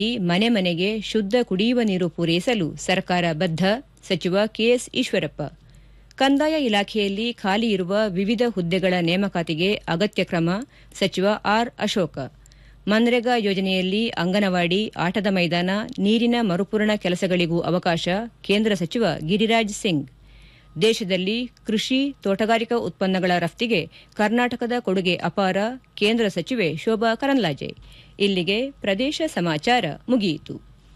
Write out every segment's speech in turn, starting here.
ಮನೆ ಮನೆಗೆ ಶುದ್ಧ ಕುಡಿಯುವ ನೀರು ಪೂರೈಸಲು ಸರ್ಕಾರ ಬದ್ಧ ಸಚಿವ ಕೆಎಸ್ ಈಶ್ವರಪ್ಪ ಕಂದಾಯ ಇಲಾಖೆಯಲ್ಲಿ ಖಾಲಿ ಇರುವ ವಿವಿಧ ಹುದ್ದೆಗಳ ನೇಮಕಾತಿಗೆ ಅಗತ್ಯ ಕ್ರಮ ಸಚಿವ ಆರ್ ಅಶೋಕ ಮನ್ರೇಗಾ ಯೋಜನೆಯಲ್ಲಿ ಅಂಗನವಾಡಿ ಆಟದ ಮೈದಾನ ನೀರಿನ ಮರುಪೂರಣ ಕೆಲಸಗಳಿಗೂ ಅವಕಾಶ ಕೇಂದ್ರ ಸಚಿವ ಗಿರಿರಾಜ್ ಸಿಂಗ್ ದೇಶದಲ್ಲಿ ಕೃಷಿ ತೋಟಗಾರಿಕಾ ಉತ್ಪನ್ನಗಳ ರಫ್ತಿಗೆ ಕರ್ನಾಟಕದ ಕೊಡುಗೆ ಅಪಾರ ಕೇಂದ್ರ ಸಚಿವೆ ಶೋಭಾ ಕರಂದ್ಲಾಜೆ ಇಲ್ಲಿಗೆ ಪ್ರದೇಶ ಸಮಾಚಾರ ಮುಗಿಯಿತು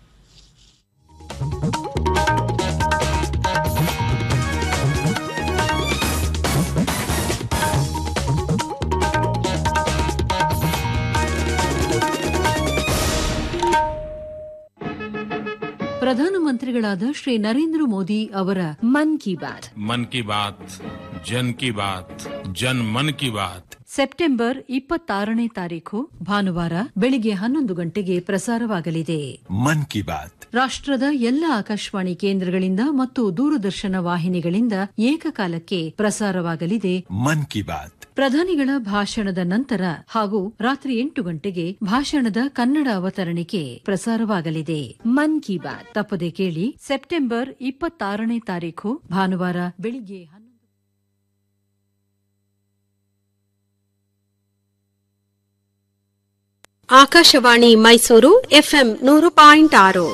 ಪ್ರಧಾನಮಂತ್ರಿಗಳಾದ ಶ್ರೀ ನರೇಂದ್ರ ಮೋದಿ ಅವರ ಮನ್ ಕಿ ಬಾತ್ मन की बात जन की बात जन मन की बात ಸೆಪ್ಟೆಂಬರ್ ಇಪ್ಪತ್ತಾರನೇ ತಾರೀಖು ಭಾನುವಾರ ಬೆಳಿಗ್ಗೆ ಹನ್ನೊಂದು ಗಂಟೆಗೆ ಪ್ರಸಾರವಾಗಲಿದೆ मन की बात ರಾಷ್ಟ್ರದ ಎಲ್ಲ ಆಕಾಶವಾಣಿ ಕೇಂದ್ರಗಳಿಂದ ಮತ್ತು ದೂರದರ್ಶನ ವಾಹಿನಿಗಳಿಂದ ಏಕಕಾಲಕ್ಕೆ ಪ್ರಸಾರವಾಗಲಿದೆ मन की बात ಪ್ರಧಾನಿಗಳ ಭಾಷಣದ ನಂತರ ಹಾಗೂ ರಾತ್ರಿ ಎಂಟು ಗಂಟೆಗೆ ಭಾಷಣದ ಕನ್ನಡ ಅವತರಣಿಕೆ ಪ್ರಸಾರವಾಗಲಿದೆ ಮನ್ ಕಿ ಬಾತ್ ತಪ್ಪದೆ ಕೇಳಿ ಸೆಪ್ಟೆಂಬರ್ ಇಪ್ಪತ್ತಾರನೇ ತಾರೀಖು ಭಾನುವಾರ ಬೆಳಿಗ್ಗೆ ಹನ್ನೊಂದು ಆಕಾಶವಾಣಿ ಮೈಸೂರು ಎಫ್ಎಂ ನೂರು ಪಾಯಿಂಟ್ ಆರು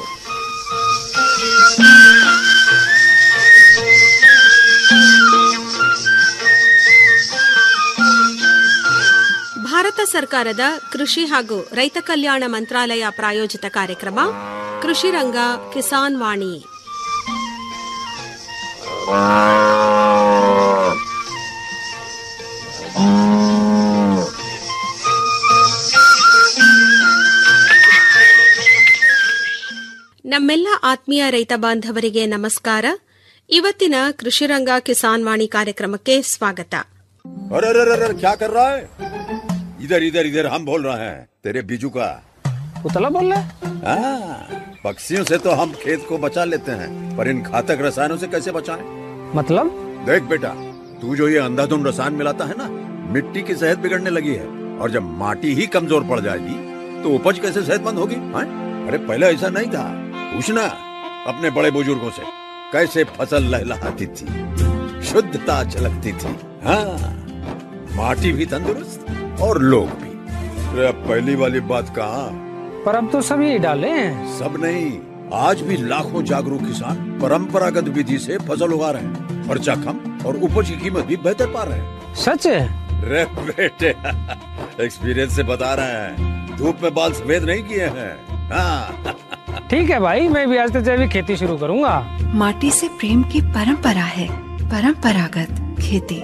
ಭಾರತ ಸರ್ಕಾರದ ಕೃಷಿ ಹಾಗೂ ರೈತ ಕಲ್ಯಾಣ ಮಂತ್ರಾಲಯ ಪ್ರಾಯೋಜಿತ ಕಾರ್ಯಕ್ರಮ ಕೃಷಿ ರಂಗ ಕಿಸಾನ್ ವಾಣಿ ನಮ್ಮೆಲ್ಲ ಆತ್ಮೀಯ ರೈತ ಬಾಂಧವರಿಗೆ ನಮಸ್ಕಾರ ಇವತ್ತಿನ ಕೃಷಿರಂಗ ಕಿಸಾನ್ ವಾಣಿ ಕಾರ್ಯಕ್ರಮಕ್ಕೆ ಸ್ವಾಗತ अरे अरे अरे अरे, क्या कर रहा है इधर इधर इधर हम बोल रहे हैं तेरे बीजू का उतला बोल रहा है हाँ, पक्षियों से तो हम खेत को बचा लेते हैं पर इन घातक रसायनों से कैसे बचाएं? मतलब देख बेटा तू जो ये अंधाधुंध रसायन मिलाता है ना मिट्टी की सेहत बिगड़ने लगी है और जब माटी ही कमजोर पड़ जाएगी तो उपज कैसे सेहतमंद होगी हाँ? अरे पहले ऐसा नहीं था पूछना अपने बड़े बुजुर्गों से कैसे फसल लहलहाती थी शुद्धता झलकती थी हाँ माटी भी तंदुरुस्त और लोग भी अरे अब पहली वाली बात कहाँ पर अब तो सभी डाले हैं सब नहीं आज भी लाखों जागरूक किसान परंपरागत विधि से फसल उगा रहे हैं खर्चा कम और उपज की कीमत भी बेहतर पा रहे हैं सच है रे बेटे एक्सपीरियंस से बता रहे हैं धूप में बाल सफेद नहीं किए हैं हाँ ठीक है भाई मैं भी आज से जैविक खेती शुरू करूंगा माटी से प्रेम की परंपरा है परंपरागत खेती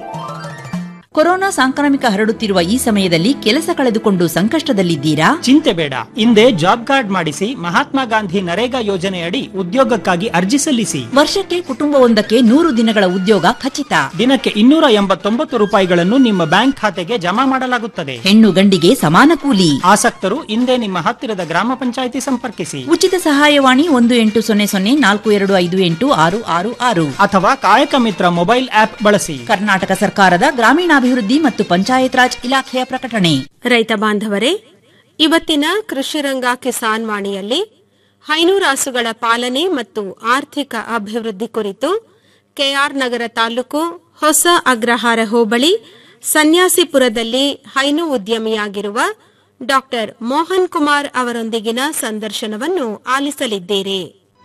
ಕೊರೋನಾ ಸಾಂಕ್ರಾಮಿಕ ಹರಡುತ್ತಿರುವ ಈ ಸಮಯದಲ್ಲಿ ಕೆಲಸ ಕಳೆದುಕೊಂಡು ಸಂಕಷ್ಟದಲ್ಲಿದ್ದೀರಾ ಚಿಂತೆ ಬೇಡ ಹಿಂದೆ ಜಾಬ್ ಕಾರ್ಡ್ ಮಾಡಿಸಿ ಮಹಾತ್ಮ ಗಾಂಧಿ ನರೇಗಾ ಯೋಜನೆಯಡಿ ಉದ್ಯೋಗಕ್ಕಾಗಿ ಅರ್ಜಿ ಸಲ್ಲಿಸಿ ವರ್ಷಕ್ಕೆ ಕುಟುಂಬವೊಂದಕ್ಕೆ ನೂರು ದಿನಗಳ ಉದ್ಯೋಗ ಖಚಿತ ದಿನಕ್ಕೆ ಇನ್ನೂರ ಎಂಬತ್ತೊಂಬತ್ತು ರೂಪಾಯಿಗಳನ್ನು ನಿಮ್ಮ ಬ್ಯಾಂಕ್ ಖಾತೆಗೆ ಜಮಾ ಮಾಡಲಾಗುತ್ತದೆ ಹೆಣ್ಣು ಗಂಡಿಗೆ ಸಮಾನ ಕೂಲಿ ಆಸಕ್ತರು ಹಿಂದೆ ನಿಮ್ಮ ಹತ್ತಿರದ ಗ್ರಾಮ ಪಂಚಾಯಿತಿ ಸಂಪರ್ಕಿಸಿ ಉಚಿತ ಸಹಾಯವಾಣಿ ಒಂದು ಎಂಟು ಸೊನ್ನೆ ಸೊನ್ನೆ ನಾಲ್ಕು ಎರಡು ಐದು ಎಂಟು ಆರು ಆರು ಆರು ಅಥವಾ ಕಾಯಕ ಮಿತ್ರ ಮೊಬೈಲ್ ಆಪ್ ಬಳಸಿ ಕರ್ನಾಟಕ ಸರ್ಕಾರದ ಗ್ರಾಮೀಣಾಭಿವೃದ್ಧಿ ಮತ್ತು ಪಂಚಾಯತ್ ರಾಜ್ ಇಲಾಖೆಯ ಪ್ರಕಟಣೆ ರೈತ ಬಾಂಧವರೇ ಇವತ್ತಿನ ಕೃಷಿರಂಗ ಕಿಸಾನ್ ವಾಣಿಯಲ್ಲಿ ಹೈನೂರಾಸುಗಳ ಪಾಲನೆ ಮತ್ತು ಆರ್ಥಿಕ ಅಭಿವೃದ್ಧಿ ಕುರಿತು ಕೆಆರ್ ನಗರ ತಾಲೂಕು ಹೊಸ ಅಗ್ರಹಾರ ಹೋಬಳಿ ಸನ್ಯಾಸಿಪುರದಲ್ಲಿ ಹೈನು ಉದ್ಯಮಿಯಾಗಿರುವ ಡಾಕ್ಟರ್ ಮೋಹನ್ ಕುಮಾರ್ ಅವರೊಂದಿಗಿನ ಸಂದರ್ಶನವನ್ನು ಆಲಿಸಲಿದ್ದೀರಿ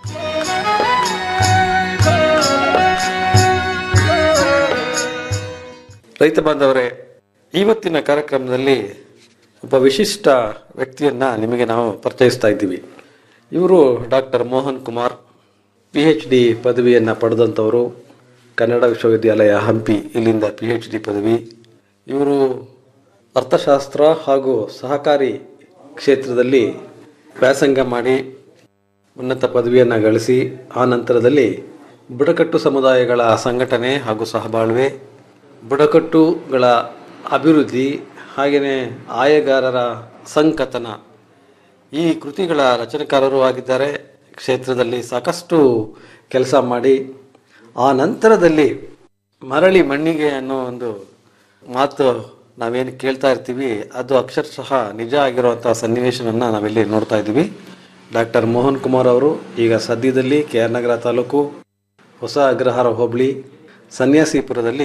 ರೈತ ಬಾಂಧವರೇ ಇವತ್ತಿನ ಕಾರ್ಯಕ್ರಮದಲ್ಲಿ ಒಬ್ಬ ವಿಶಿಷ್ಟ ವ್ಯಕ್ತಿಯನ್ನ ನಿಮಗೆ ನಾವು ಪರಿಚಯಿಸ್ತಾ ಇದ್ದೀವಿ ಇವರು doctor Mohan Kumar P H D ಪದವಿಯನ್ನು ಪಡೆದಂಥವರು ಕನ್ನಡ ವಿಶ್ವವಿದ್ಯಾಲಯ ಹಂಪಿ ಇಲ್ಲಿಂದ ಪಿ ಎಚ್ ಡಿ ಪದವಿ ಇವರು ಅರ್ಥಶಾಸ್ತ್ರ ಹಾಗೂ ಸಹಕಾರಿ ಕ್ಷೇತ್ರದಲ್ಲಿ ವ್ಯಾಸಂಗ ಮಾಡಿ ಉನ್ನತ ಪದವಿಯನ್ನು ಗಳಿಸಿ ಆ ನಂತರದಲ್ಲಿ ಬುಡಕಟ್ಟು ಸಮುದಾಯಗಳ ಸಂಘಟನೆ ಹಾಗೂ ಸಹಬಾಳ್ವೆ ಬುಡಕಟ್ಟುಗಳ ಅಭಿವೃದ್ಧಿ ಹಾಗೆಯೇ ಆಯಗಾರರ ಸಂಕಥನ ಈ ಕೃತಿಗಳ ರಚನೆಕಾರರು ಆಗಿದ್ದಾರೆ ಕ್ಷೇತ್ರದಲ್ಲಿ ಸಾಕಷ್ಟು ಕೆಲಸ ಮಾಡಿ ಆ ನಂತರದಲ್ಲಿ ಮರಳಿ ಮಣ್ಣಿಗೆ ಅನ್ನೋ ಒಂದು ಮಾತು ನಾವೇನು ಕೇಳ್ತಾ ಇರ್ತೀವಿ ಅದು ಅಕ್ಷರಶಃ ನಿಜ ಆಗಿರುವಂಥ ಸನ್ನಿವೇಶವನ್ನು ನಾವಿಲ್ಲಿ ನೋಡ್ತಾ ಇದ್ದೀವಿ ಡಾಕ್ಟರ್ ಮೋಹನ್ ಕುಮಾರ್ ಅವರು ಈಗ ಸದ್ಯದಲ್ಲಿ ಕೆ ಆರ್ ನಗರ ತಾಲೂಕು ಹೊಸ ಅಗ್ರಹಾರ ಹೋಬಳಿ ಸನ್ಯಾಸಿಪುರದಲ್ಲಿ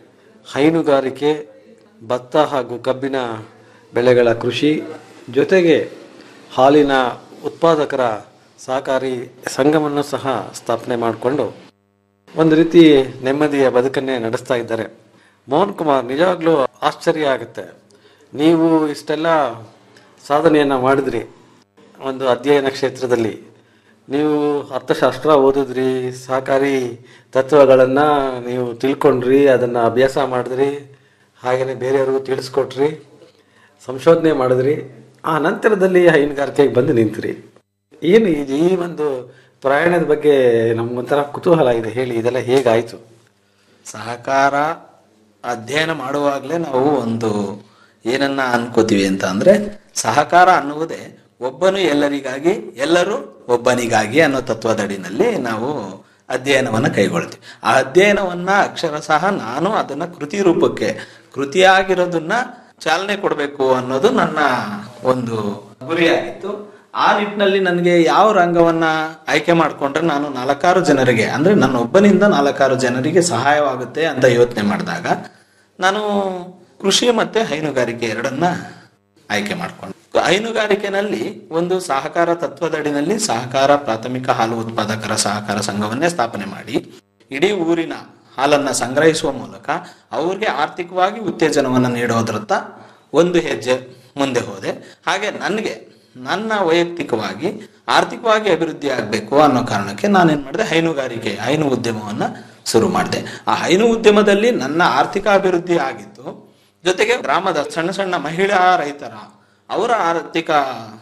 ಹೈನುಗಾರಿಕೆ ಭತ್ತ ಹಾಗೂ ಕಬ್ಬಿನ ಬೆಳೆಗಳ ಕೃಷಿ ಜೊತೆಗೆ ಹಾಲಿನ ಉತ್ಪಾದಕರ ಸಹಕಾರಿ ಸಂಘವನ್ನು ಸಹ ಸ್ಥಾಪನೆ ಮಾಡಿಕೊಂಡು ಒಂದು ರೀತಿ ನೆಮ್ಮದಿಯ ಬದುಕನ್ನೇ ನಡೆಸ್ತಾ ಇದ್ದಾರೆ ಮೋಹನ್ ಕುಮಾರ್ ನಿಜವಾಗ್ಲೂ ಆಶ್ಚರ್ಯ ಆಗುತ್ತೆ ನೀವು ಇಷ್ಟೆಲ್ಲ ಸಾಧನೆಯನ್ನು ಮಾಡಿದ್ರಿ ಒಂದು ಅಧ್ಯಯನ ಕ್ಷೇತ್ರದಲ್ಲಿ ನೀವು ಅರ್ಥಶಾಸ್ತ್ರ ಓದಿದ್ರಿ ಸಹಕಾರಿ ತತ್ವಗಳನ್ನು ನೀವು ತಿಳ್ಕೊಂಡ್ರಿ ಅದನ್ನು ಅಭ್ಯಾಸ ಮಾಡಿದ್ರಿ ಹಾಗೆಯೇ ಬೇರೆಯವ್ರಿಗೂ ತಿಳಿಸ್ಕೊಟ್ರಿ ಸಂಶೋಧನೆ ಮಾಡಿದ್ರಿ ಆ ನಂತರದಲ್ಲಿ ಹೈನುಗಾರಿಕೆಗೆ ಬಂದು ನಿಂತ್ರಿ ಏನು ಈ- ಈ ಒಂದು ಪ್ರಯಾಣದ ಬಗ್ಗೆ ನಮ್ಗೊಂಥರ ಕುತೂಹಲ ಇದೆ ಹೇಳಿ ಇದೆಲ್ಲ ಹೇಗಾಯಿತು ಸಹಕಾರ ಅಧ್ಯಯನ ಮಾಡುವಾಗಲೇ ನಾವು ಒಂದು ಏನನ್ನ ಅನ್ಕೋತೀವಿ ಅಂತ ಅಂದ್ರೆ ಸಹಕಾರ ಅನ್ನುವುದೇ ಒಬ್ಬನು ಎಲ್ಲರಿಗಾಗಿ ಎಲ್ಲರೂ ಒಬ್ಬನಿಗಾಗಿ ಅನ್ನೋ ತತ್ವದಡಿನಲ್ಲಿ ನಾವು ಅಧ್ಯಯನವನ್ನ ಕೈಗೊಳ್ತೀವಿ ಆ ಅಧ್ಯಯನವನ್ನ ಅಕ್ಷರ ಸಹ ನಾನು ಅದನ್ನ ಕೃತಿ ರೂಪಕ್ಕೆ ಕೃತಿಯಾಗಿರೋದನ್ನ ಚಾಲನೆ ಕೊಡಬೇಕು ಅನ್ನೋದು ನನ್ನ ಒಂದು ಗುರಿಯಾಗಿತ್ತು ಆ ನಿಟ್ಟಿನಲ್ಲಿ ನನಗೆ ಯಾವ ರಂಗವನ್ನ ಆಯ್ಕೆ ಮಾಡಿಕೊಂಡ್ರೆ ನಾನು ನಾಲ್ಕಾರು ಜನರಿಗೆ ಅಂದ್ರೆ ನನ್ನ ಒಬ್ಬನಿಂದ ನಾಲ್ಕಾರು ಜನರಿಗೆ ಸಹಾಯವಾಗುತ್ತೆ ಅಂತ ಯೋಚನೆ ಮಾಡಿದಾಗ ನಾನು ಕೃಷಿ ಮತ್ತೆ ಹೈನುಗಾರಿಕೆ ಎರಡನ್ನ ಆಯ್ಕೆ ಮಾಡಿಕೊಂಡೆ ಹೈನುಗಾರಿಕೆನಲ್ಲಿ ಒಂದು ಸಹಕಾರ ತತ್ವದಡಿನಲ್ಲಿ ಸಹಕಾರ ಪ್ರಾಥಮಿಕ ಹಾಲು ಉತ್ಪಾದಕರ ಸಹಕಾರ ಸಂಘವನ್ನೇ ಸ್ಥಾಪನೆ ಮಾಡಿ ಇಡೀ ಊರಿನ ಹಾಲನ್ನ ಸಂಗ್ರಹಿಸುವ ಮೂಲಕ ಅವ್ರಿಗೆ ಆರ್ಥಿಕವಾಗಿ ಉತ್ತೇಜನವನ್ನು ನೀಡೋದ್ರತ್ತ ಒಂದು ಹೆಜ್ಜೆ ಮುಂದೆ ಹೋದೆ ಹಾಗೆ ನನಗೆ ನನ್ನ ವೈಯಕ್ತಿಕವಾಗಿ ಆರ್ಥಿಕವಾಗಿ ಅಭಿವೃದ್ಧಿ ಆಗಬೇಕು ಅನ್ನೋ ಕಾರಣಕ್ಕೆ ನಾನೇನ್ ಮಾಡಿದೆ ಹೈನುಗಾರಿಕೆ ಹೈನು ಉದ್ಯಮವನ್ನ ಶುರು ಮಾಡಿದೆ ಆ ಹೈನು ಉದ್ಯಮದಲ್ಲಿ ನನ್ನ ಆರ್ಥಿಕ ಅಭಿವೃದ್ಧಿ ಆಗಿತ್ತು ಜೊತೆಗೆ ಗ್ರಾಮದ ಸಣ್ಣ ಸಣ್ಣ ಮಹಿಳಾ ರೈತರ ಅವರ ಆರ್ಥಿಕ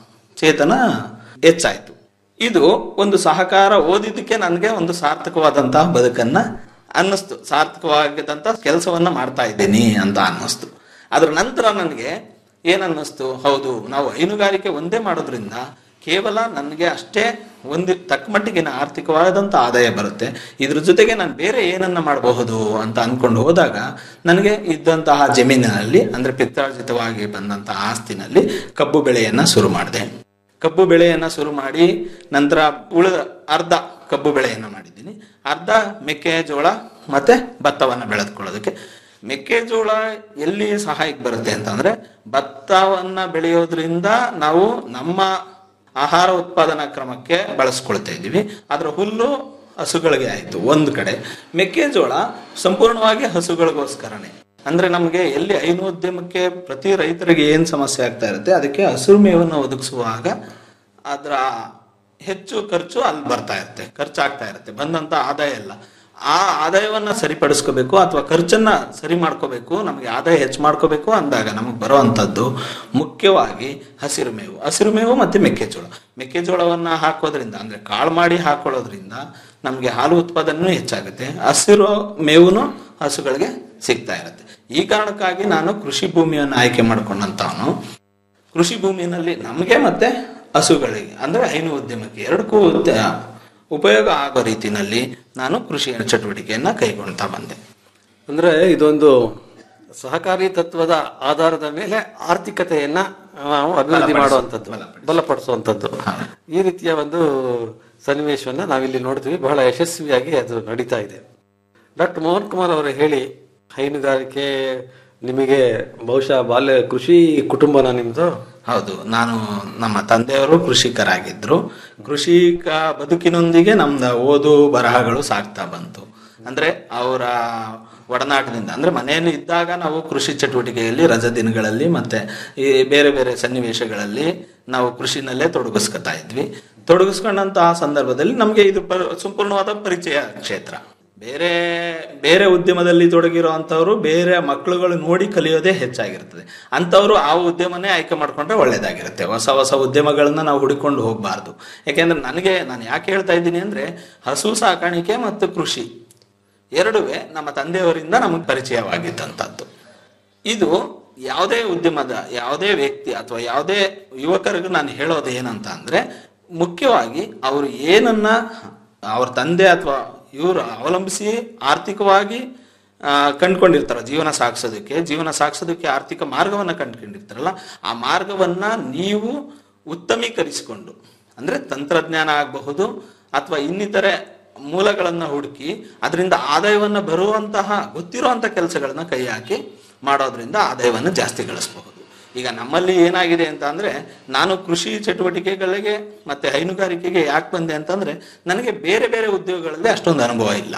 ಚೇತನ ಹೆಚ್ಚಾಯ್ತು ಇದು ಒಂದು ಸಹಕಾರ ಓದಿದ್ದಕ್ಕೆ ನನಗೆ ಒಂದು ಸಾರ್ಥಕವಾದಂತಹ ಬದುಕನ್ನ ಅನ್ನಿಸ್ತು ಸಾರ್ಥಕವಾಗಿದ್ದಂತ ಕೆಲಸವನ್ನ ಮಾಡ್ತಾ ಇದ್ದೀನಿ ಅಂತ ಅನ್ನಿಸ್ತು ಅದ್ರ ನಂತರ ನನಗೆ ಏನನ್ನಿಸ್ತು ಹೌದು ನಾವು ಹೈನುಗಾರಿಕೆ ಒಂದೇ ಮಾಡೋದ್ರಿಂದ ಕೇವಲ ನನಗೆ ಅಷ್ಟೇ ಒಂದು ತಕ್ಕ ಮಟ್ಟಿಗಿನ ಆರ್ಥಿಕವಾದಂಥ ಆದಾಯ ಬರುತ್ತೆ ಇದ್ರ ಜೊತೆಗೆ ನಾನು ಬೇರೆ ಏನನ್ನ ಮಾಡಬಹುದು ಅಂತ ಅನ್ಕೊಂಡು ಹೋದಾಗ ನನಗೆ ಇದ್ದಂತಹ ಜಮೀನಿನಲ್ಲಿ ಅಂದ್ರೆ ಪಿತ್ರಾರ್ಜಿತವಾಗಿ ಬಂದಂತಹ ಆಸ್ತಿನಲ್ಲಿ ಕಬ್ಬು ಬೆಳೆಯನ್ನ ಶುರು ಮಾಡಿದೆ ಕಬ್ಬು ಬೆಳೆಯನ್ನ ಶುರು ಮಾಡಿ ನಂತರ ಉಳಿದ ಅರ್ಧ ಕಬ್ಬು ಬೆಳೆಯನ್ನ ಮಾಡಿದ್ದೀನಿ ಅರ್ಧ ಮೆಕ್ಕೆಜೋಳ ಮತ್ತೆ ಭತ್ತವನ್ನ ಬೆಳೆದುಕೊಳ್ಳೋದಕ್ಕೆ ಮೆಕ್ಕೆಜೋಳ ಎಲ್ಲಿ ಸಹಾಯಕ್ಕೆ ಬರುತ್ತೆ ಅಂತಂದ್ರೆ ಭತ್ತವನ್ನ ಬೆಳೆಯೋದ್ರಿಂದ ನಾವು ನಮ್ಮ ಆಹಾರ ಉತ್ಪಾದನಾ ಕ್ರಮಕ್ಕೆ ಬಳಸ್ಕೊಳ್ತಾ ಇದ್ದೀವಿ ಅದರ ಹುಲ್ಲು ಹಸುಗಳಿಗೆ ಆಯ್ತು ಒಂದು ಕಡೆ ಮೆಕ್ಕೆಜೋಳ ಸಂಪೂರ್ಣವಾಗಿ ಹಸುಗಳಿಗೋಸ್ಕರನೇ ಅಂದ್ರೆ ನಮಗೆ ಎಲ್ಲಿ ಹೈನೋದ್ಯಮಕ್ಕೆ ಪ್ರತಿ ರೈತರಿಗೆ ಏನ್ ಸಮಸ್ಯೆ ಆಗ್ತಾ ಇರುತ್ತೆ ಅದಕ್ಕೆ ಹಸಿರು ಮೇವನ್ನು ಒದಗಿಸುವಾಗ ಅದರ ಹೆಚ್ಚು ಖರ್ಚು ಅಲ್ಲಿ ಬರ್ತಾ ಇರುತ್ತೆ ಖರ್ಚಾಗ್ತಾ ಇರುತ್ತೆ ಬಂದಂತ ಆದಾಯ ಎಲ್ಲ ಆ ಆದಾಯವನ್ನ ಸರಿಪಡಿಸ್ಕೋಬೇಕು ಅಥವಾ ಖರ್ಚನ್ನ ಸರಿ ಮಾಡ್ಕೋಬೇಕು ನಮಗೆ ಆದಾಯ ಹೆಚ್ಚು ಮಾಡ್ಕೋಬೇಕು ಅಂದಾಗ ನಮಗೆ ಬರುವಂತದ್ದು ಮುಖ್ಯವಾಗಿ ಹಸಿರು ಮೇವು ಹಸಿರು ಮೇವು ಮತ್ತೆ ಮೆಕ್ಕೆಜೋಳ ಮೆಕ್ಕೆಜೋಳವನ್ನ ಹಾಕೋದ್ರಿಂದ ಅಂದ್ರೆ ಕಾಳು ಮಾಡಿ ಹಾಕೊಳ್ಳೋದ್ರಿಂದ ನಮಗೆ ಹಾಲು ಉತ್ಪಾದನೆ ಹೆಚ್ಚಾಗುತ್ತೆ ಹಸಿರು ಮೇವುನು ಹಸುಗಳಿಗೆ ಸಿಗ್ತಾ ಇರುತ್ತೆ ಈ ಕಾರಣಕ್ಕಾಗಿ ನಾನು ಕೃಷಿ ಭೂಮಿಯನ್ನು ಆಯ್ಕೆ ಮಾಡ್ಕೊಂಡಂತವನು ಕೃಷಿ ಭೂಮಿಯಲ್ಲಿ ನಮಗೆ ಮತ್ತೆ ಹಸುಗಳಿಗೆ ಅಂದ್ರೆ ಹೈನು ಉದ್ಯಮಕ್ಕೆ ಎರಡಕ್ಕೂ ಉದ್ಯ- ಉಪಯೋಗ ಆಗೋ ರೀತಿನಲ್ಲಿ ನಾನು ಕೃಷಿ ಚಟುವಟಿಕೆಯನ್ನ ಕೈಗೊಳ್ತಾ ಬಂದೆ ಅಂದ್ರೆ ಇದೊಂದು ಸಹಕಾರಿ ತತ್ವದ ಆಧಾರದ ಮೇಲೆ ಆರ್ಥಿಕತೆಯನ್ನ ನಾವು ಅಭಿವೃದ್ಧಿ ಮಾಡುವಂಥದ್ದು ಬಲಪಡಿಸುವಂಥದ್ದು ಈ ರೀತಿಯ ಒಂದು ಸನ್ನಿವೇಶವನ್ನ ನಾವಿಲ್ಲಿ ನೋಡ್ತೀವಿ ಬಹಳ ಯಶಸ್ವಿಯಾಗಿ ಅದು ನಡೀತಾ ಇದೆ ಡಾಕ್ಟರ್ ಮೋಹನ್ ಕುಮಾರ್ ಅವರು ಹೇಳಿ ಹೈನುಗಾರಿಕೆ ನಿಮಗೆ ಬಹುಶಃ ಬಾಲ್ಯ ಕೃಷಿ ಕುಟುಂಬನ ನಿಮ್ದು ಹೌದು ನಾನು ನಮ್ಮ ತಂದೆಯವರು ಕೃಷಿಕರಾಗಿದ್ರು ಕೃಷಿಕ ಬದುಕಿನೊಂದಿಗೆ ನಮ್ದ ಓದು ಬರಹಗಳು ಸಾಗ್ತಾ ಬಂತು ಅಂದ್ರೆ ಅವರ ಒಡನಾಟದಿಂದ ಅಂದ್ರೆ ಮನೆಯಲ್ಲಿ ಇದ್ದಾಗ ನಾವು ಕೃಷಿ ಚಟುವಟಿಕೆಯಲ್ಲಿ ರಜಾ ದಿನಗಳಲ್ಲಿ ಮತ್ತೆ ಈ ಬೇರೆ ಬೇರೆ ಸನ್ನಿವೇಶಗಳಲ್ಲಿ ನಾವು ಕೃಷಿನಲ್ಲೇ ತೊಡಗಿಸ್ಕೊತಾ ಇದ್ವಿ ತೊಡಗಿಸ್ಕೊಂಡಂತಹ ಸಂದರ್ಭದಲ್ಲಿ ನಮಗೆ ಇದು ಪ- ಸಂಪೂರ್ಣವಾದ ಪರಿಚಯ ಕ್ಷೇತ್ರ ಬೇರೆ ಬೇರೆ ಉದ್ಯಮದಲ್ಲಿ ತೊಡಗಿರೋ ಅಂಥವ್ರು ಬೇರೆ ಮಕ್ಕಳುಗಳು ನೋಡಿ ಕಲಿಯೋದೇ ಹೆಚ್ಚಾಗಿರ್ತದೆ ಅಂಥವ್ರು ಆ ಉದ್ಯಮನೇ ಆಯ್ಕೆ ಮಾಡ್ಕೊಂಡ್ರೆ ಒಳ್ಳೇದಾಗಿರುತ್ತೆ ಹೊಸ ಹೊಸ ಉದ್ಯಮಗಳನ್ನ ನಾವು ಹುಡುಕೊಂಡು ಹೋಗಬಾರ್ದು ಯಾಕೆಂದ್ರೆ ನನಗೆ ನಾನು ಯಾಕೆ ಹೇಳ್ತಾ ಇದ್ದೀನಿ ಅಂದ್ರೆ ಹಸು ಸಾಕಾಣಿಕೆ ಮತ್ತು ಕೃಷಿ ಎರಡುವೆ ನಮ್ಮ ತಂದೆಯವರಿಂದ ನಮಗೆ ಪರಿಚಯವಾಗಿದ್ದಂಥದ್ದು ಇದು ಯಾವುದೇ ಉದ್ಯಮದ ಯಾವುದೇ ವ್ಯಕ್ತಿ ಅಥವಾ ಯಾವುದೇ ಯುವಕರಿಗೂ ನಾನು ಹೇಳೋದು ಏನಂತ ಅಂದ್ರೆ ಮುಖ್ಯವಾಗಿ ಅವರು ಏನನ್ನ ಅವ್ರ ತಂದೆ ಅಥವಾ ಇವರು ಅವಲಂಬಿಸಿ ಆರ್ಥಿಕವಾಗಿ ಆ, ಕಂಡ್ಕೊಂಡಿರ್ತಾರ ಜೀವನ ಸಾಗಿಸೋದಕ್ಕೆ ಜೀವನ ಸಾಗಿಸೋದಕ್ಕೆ ಆರ್ಥಿಕ ಮಾರ್ಗವನ್ನ ಕಂಡ್ಕೊಂಡಿರ್ತಾರಲ್ಲ ಆ ಮಾರ್ಗವನ್ನ ನೀವು ಉತ್ತಮೀಕರಿಸಿಕೊಂಡು ಅಂದ್ರೆ ತಂತ್ರಜ್ಞಾನ ಆಗಬಹುದು ಅಥವಾ ಇನ್ನಿತರೆ ಮೂಲಗಳನ್ನ ಹುಡುಕಿ ಅದರಿಂದ ಆದಾಯವನ್ನ ಬರುವಂತಹ ಗೊತ್ತಿರುವಂತ ಕೆಲಸಗಳನ್ನ ಕೈ ಹಾಕಿ ಮಾಡೋದ್ರಿಂದ ಆದಾಯವನ್ನು ಜಾಸ್ತಿ ಗಳಿಸಬಹುದು ಈಗ ನಮ್ಮಲ್ಲಿ ಏನಾಗಿದೆ ಅಂತ ಅಂದ್ರೆ ನಾನು ಕೃಷಿ ಚಟುವಟಿಕೆಗಳಿಗೆ ಮತ್ತೆ ಹೈನುಗಾರಿಕೆಗೆ ಯಾಕೆ ಬಂದೆ ಅಂತಂದ್ರೆ ನನಗೆ ಬೇರೆ ಬೇರೆ ಉದ್ಯೋಗಗಳಲ್ಲಿ ಅಷ್ಟೊಂದು ಅನುಭವ ಇಲ್ಲ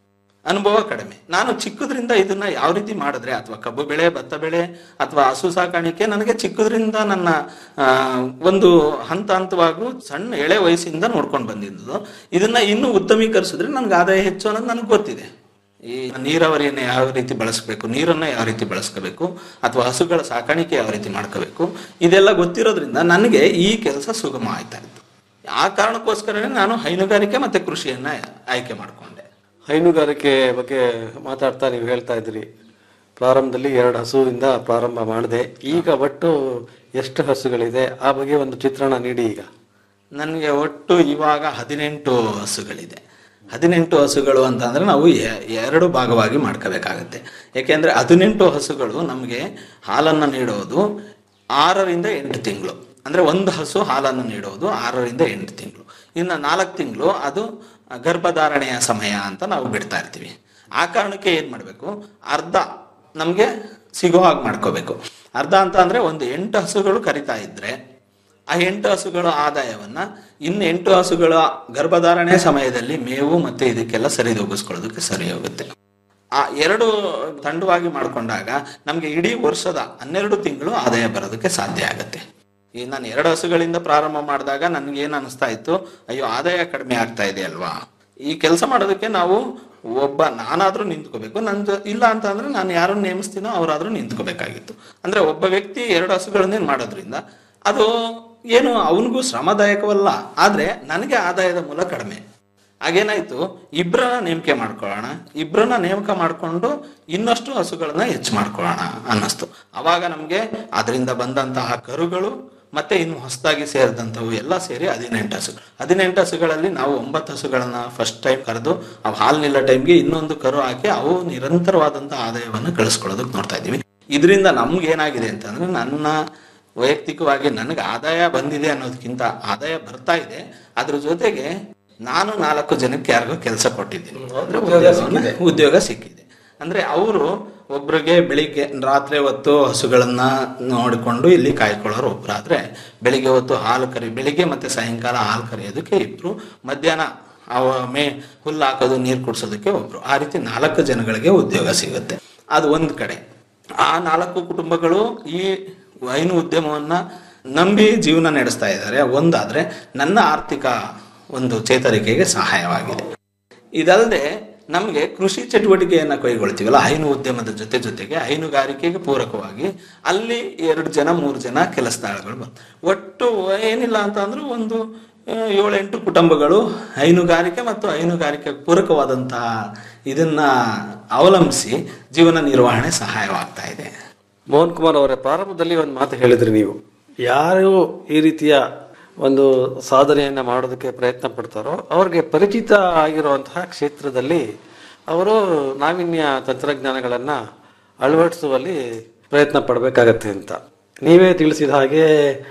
ಅನುಭವ ಕಡಿಮೆ ನಾನು ಚಿಕ್ಕದ್ರಿಂದ ಇದನ್ನ ಯಾವ ರೀತಿ ಮಾಡಿದ್ರೆ ಅಥವಾ ಕಬ್ಬು ಬೆಳೆ ಭತ್ತ ಬೆಳೆ ಅಥವಾ ಹಸು ಸಾಕಾಣಿಕೆ ನನಗೆ ಚಿಕ್ಕದ್ರಿಂದ ನನ್ನ ಆ, ಒಂದು ಹಂತ ಹಂತವಾಗೂ ಸಣ್ಣ ಎಳೆ ವಯಸ್ಸಿಂದ ನೋಡ್ಕೊಂಡು ಬಂದಿದ್ದು ಇದನ್ನ ಇನ್ನೂ ಉತ್ತಮೀಕರಿಸಿದ್ರೆ ನನಗೆ ಆದಾಯ ಹೆಚ್ಚು ಅನ್ನೋದು ನನಗೆ ಗೊತ್ತಿದೆ ಈ ನೀರಾವರಿಯನ್ನು ಯಾವ ರೀತಿ ಬಳಸಬೇಕು ನೀರನ್ನ ಯಾವ ರೀತಿ ಬಳಸ್ಕೋಬೇಕು ಅಥವಾ ಹಸುಗಳ ಸಾಕಾಣಿಕೆ ಯಾವ ರೀತಿ ಮಾಡ್ಕೋಬೇಕು ಇದೆಲ್ಲ ಗೊತ್ತಿರೋದ್ರಿಂದ ನನಗೆ ಈ ಕೆಲಸ ಸುಗಮ ಆಯ್ತಾ ಇತ್ತು ಆ ಕಾರಣಕ್ಕೋಸ್ಕರನೇ ನಾನು ಹೈನುಗಾರಿಕೆ ಮತ್ತೆ ಕೃಷಿಯನ್ನ ಆಯ್ಕೆ ಮಾಡ್ಕೊಂಡೆ ಹೈನುಗಾರಿಕೆ ಬಗ್ಗೆ ಮಾತಾಡ್ತಾ ನೀವು ಹೇಳ್ತಾ ಇದ್ರಿ ಪ್ರಾರಂಭದಲ್ಲಿ ಎರಡು ಹಸುವಿಂದ ಪ್ರಾರಂಭ ಮಾಡಿದೆ ಈಗ ಒಟ್ಟು ಎಷ್ಟು ಹಸುಗಳಿದೆ ಆ ಬಗ್ಗೆ ಒಂದು ಚಿತ್ರಣ ನೀಡಿ ಈಗ ನನಗೆ ಒಟ್ಟು ಇವಾಗ ಹದಿನೆಂಟು ಹಸುಗಳಿದೆ ಹದಿನೆಂಟು ಹಸುಗಳು ಅಂತ ಅಂದ್ರೆ ನಾವು ಎ- ಎರಡು ಭಾಗವಾಗಿ ಮಾಡ್ಕೋಬೇಕಾಗತ್ತೆ ಯಾಕೆಂದ್ರೆ ಹದಿನೆಂಟು ಹಸುಗಳು ನಮಗೆ ಹಾಲನ್ನು ನೀಡೋದು ಆರರಿಂದ ಎಂಟು ತಿಂಗಳು ಅಂದ್ರೆ ಒಂದು ಹಸು ಹಾಲನ್ನು ನೀಡೋದು ಆರರಿಂದ ಎಂಟು ತಿಂಗಳು ಇನ್ನು ನಾಲ್ಕು ತಿಂಗಳು ಅದು ಗರ್ಭಧಾರಣೆಯ ಸಮಯ ಅಂತ ನಾವು ಬಿಡ್ತಾ ಇರ್ತೀವಿ ಆ ಕಾರಣಕ್ಕೆ ಏನ್ ಮಾಡಬೇಕು ಅರ್ಧ ನಮಗೆ ಸಿಗೋ ಹಾಗೆ ಮಾಡ್ಕೋಬೇಕು ಅರ್ಧ ಅಂತ ಅಂದ್ರೆ ಒಂದು ಎಂಟು ಹಸುಗಳು ಕರಿತಾ ಇದ್ರೆ ಆ ಎಂಟು ಹಸುಗಳ ಆದಾಯವನ್ನ ಇನ್ನು ಎಂಟು ಹಸುಗಳ ಗರ್ಭಧಾರಣೆ ಸಮಯದಲ್ಲಿ ಮೇವು ಮತ್ತೆ ಇದಕ್ಕೆಲ್ಲ ಸರಿದೂಗಿಸ್ಕೊಳ್ಳೋದಕ್ಕೆ ಸರಿ ಹೋಗುತ್ತೆ ಆ ಎರಡು ತಂಡವಾಗಿ ಮಾಡ್ಕೊಂಡಾಗ ನಮ್ಗೆ ಇಡೀ ವರ್ಷದ ಹನ್ನೆರಡು ತಿಂಗಳು ಆದಾಯ ಬರೋದಕ್ಕೆ ಸಾಧ್ಯ ಆಗುತ್ತೆ ಈ ನಾನು ಎರಡು ಹಸುಗಳಿಂದ ಪ್ರಾರಂಭ ಮಾಡಿದಾಗ ನನ್ಗೆ ಏನ್ ಅನಿಸ್ತಾ ಇತ್ತು ಅಯ್ಯೋ ಆದಾಯ ಕಡಿಮೆ ಆಗ್ತಾ ಇದೆ ಅಲ್ವಾ ಈ ಕೆಲಸ ಮಾಡೋದಕ್ಕೆ ನಾವು ಒಬ್ಬ ನಾನಾದ್ರೂ ನಿಂತ್ಕೋಬೇಕು ನನ್ ಜೊ- ಇಲ್ಲ ಅಂತ ಅಂದ್ರೆ ನಾನು ಯಾರನ್ನ ನೇಮಿಸ್ತೀನೋ ಅವರಾದ್ರೂ ನಿಂತ್ಕೋಬೇಕಾಗಿತ್ತು ಅಂದ್ರೆ ಒಬ್ಬ ವ್ಯಕ್ತಿ ಎರಡು ಹಸುಗಳನ್ನೇ ಮಾಡೋದ್ರಿಂದ ಅದು ಏನು ಅವನಿಗೂ ಶ್ರಮದಾಯಕವಲ್ಲ ಆದ್ರೆ ನನಗೆ ಆದಾಯದ ಮೂಲ ಕಡಿಮೆ ಹಾಗೇನಾಯ್ತು ಇಬ್ಬರನ್ನ ನೇಮಕೆ ಮಾಡ್ಕೊಳ್ಳೋಣ ಇಬ್ಬರನ್ನ ನೇಮಕ ಮಾಡ್ಕೊಂಡು ಇನ್ನಷ್ಟು ಹಸುಗಳನ್ನ ಹೆಚ್ಚು ಮಾಡ್ಕೊಳ್ಳೋಣ ಅನ್ನಿಸ್ತು ಅವಾಗ ನಮ್ಗೆ ಅದರಿಂದ ಬಂದಂತಹ ಕರುಗಳು ಮತ್ತೆ ಇನ್ನು ಹೊಸದಾಗಿ ಸೇರಿದಂಥವು ಎಲ್ಲ ಸೇರಿ ಹದಿನೆಂಟು ಹಸುಗಳು ಹದಿನೆಂಟು ಹಸುಗಳಲ್ಲಿ ನಾವು ಒಂಬತ್ತು ಹಸುಗಳನ್ನ ಫಸ್ಟ್ ಟೈಮ್ ಕರೆದು ಅವು ಹಾಲು ನಿಲ್ಲೋ ಟೈಮ್ಗೆ ಇನ್ನೊಂದು ಕರು ಹಾಕಿ ಅವು ನಿರಂತರವಾದಂತಹ ಆದಾಯವನ್ನು ಗಳಿಸ್ಕೊಳ್ಳೋದಕ್ಕೆ ನೋಡ್ತಾ ಇದ್ದೀವಿ ಇದರಿಂದ ನಮ್ಗೆ ಏನಾಗಿದೆ ಅಂತಂದ್ರೆ ನನ್ನ ವೈಯಕ್ತಿಕವಾಗಿ ನನಗೆ ಆದಾಯ ಬಂದಿದೆ ಅನ್ನೋದಕ್ಕಿಂತ ಆದಾಯ ಬರ್ತಾ ಇದೆ ಅದ್ರ ಜೊತೆಗೆ ನಾನು ನಾಲ್ಕು ಜನಕ್ಕೆ ಯಾರಿಗೋ ಕೆಲಸ ಕೊಟ್ಟಿದ್ದೀನಿ ಅಂದ್ರೆ ಉದ್ಯೋಗವನ್ನ- ಉದ್ಯೋಗ ಸಿಕ್ಕಿದೆ ಅಂದ್ರೆ ಅವರು ಒಬ್ರಿಗೆ ಬೆಳಿಗ್ಗೆ ರಾತ್ರಿ ಹೊತ್ತು ಹಸುಗಳನ್ನ ನೋಡಿಕೊಂಡು ಇಲ್ಲಿ ಕಾಯ್ಕೊಳ್ಳೋರು ಒಬ್ರಾದ್ರೆ ಬೆಳಿಗ್ಗೆ ಹೊತ್ತು ಹಾಲು ಕರಿ ಬೆಳಿಗ್ಗೆ ಮತ್ತೆ ಸಾಯಂಕಾಲ ಹಾಲು ಕರೆಯೋದಕ್ಕೆ ಇಬ್ರು ಮಧ್ಯಾಹ್ನ ಅವ ಮೇ ಹುಲ್ಲು ಹಾಕೋದು ನೀರು ಕುಡಿಸೋದಕ್ಕೆ ಒಬ್ರು ಆ ರೀತಿ ನಾಲ್ಕು ಜನಗಳಿಗೆ ಉದ್ಯೋಗ ಸಿಗುತ್ತೆ ಅದು ಒಂದ್ ಕಡೆ ಆ ನಾಲ್ಕು ಕುಟುಂಬಗಳು ಈ ಹೈನು ಉದ್ಯಮವನ್ನ ನಂಬಿ ಜೀವನ ನಡೆಸ್ತಾ ಇದ್ದಾರೆ ಒಂದಾದ್ರೆ ನನ್ನ ಆರ್ಥಿಕ ಒಂದು ಚೇತರಿಕೆಗೆ ಸಹಾಯವಾಗಿದೆ ಇದಲ್ಲದೆ ನಮಗೆ ಕೃಷಿ ಚಟುವಟಿಕೆಯನ್ನ ಕೈಗೊಳ್ತೀವಲ್ಲ ಹೈನು ಉದ್ಯಮದ ಜೊತೆ ಜೊತೆಗೆ ಹೈನುಗಾರಿಕೆಗೆ ಪೂರಕವಾಗಿ ಅಲ್ಲಿ ಎರಡು ಜನ ಮೂರು ಜನ ಕೆಲಸದಾಳಗಳು ಬರ್ತಾರೆ ಒಟ್ಟು ಏನಿಲ್ಲ ಅಂತ ಅಂದ್ರೆ ಒಂದು ಆ, ಏಳೆಂಟು ಕುಟುಂಬಗಳು ಹೈನುಗಾರಿಕೆ ಮತ್ತು ಹೈನುಗಾರಿಕೆ ಪೂರಕವಾದಂತಹ ಇದನ್ನ ಅವಲಂಬಿಸಿ ಜೀವನ ನಿರ್ವಹಣೆ ಸಹಾಯವಾಗ್ತಾ ಇದೆ ಮೋಹನ್ ಕುಮಾರ್ ಅವರೇ ಪ್ರಾರಂಭದಲ್ಲಿ ಒಂದು ಮಾತು ಹೇಳಿದ್ರಿ ನೀವು ಯಾರು ಈ ರೀತಿಯ ಒಂದು ಸಾಧನೆಯನ್ನ ಮಾಡೋದಕ್ಕೆ ಪ್ರಯತ್ನ ಪಡ್ತಾರೋ ಅವ್ರಿಗೆ ಪರಿಚಿತ ಆಗಿರುವಂತಹ ಕ್ಷೇತ್ರದಲ್ಲಿ ಅವರು ನಾವೀನ್ಯ ತಂತ್ರಜ್ಞಾನಗಳನ್ನ ಅಳವಡಿಸುವಲ್ಲಿ ಪ್ರಯತ್ನ ಪಡಬೇಕಾಗತ್ತೆ ಅಂತ ನೀವೇ ತಿಳಿಸಿದ ಹಾಗೆ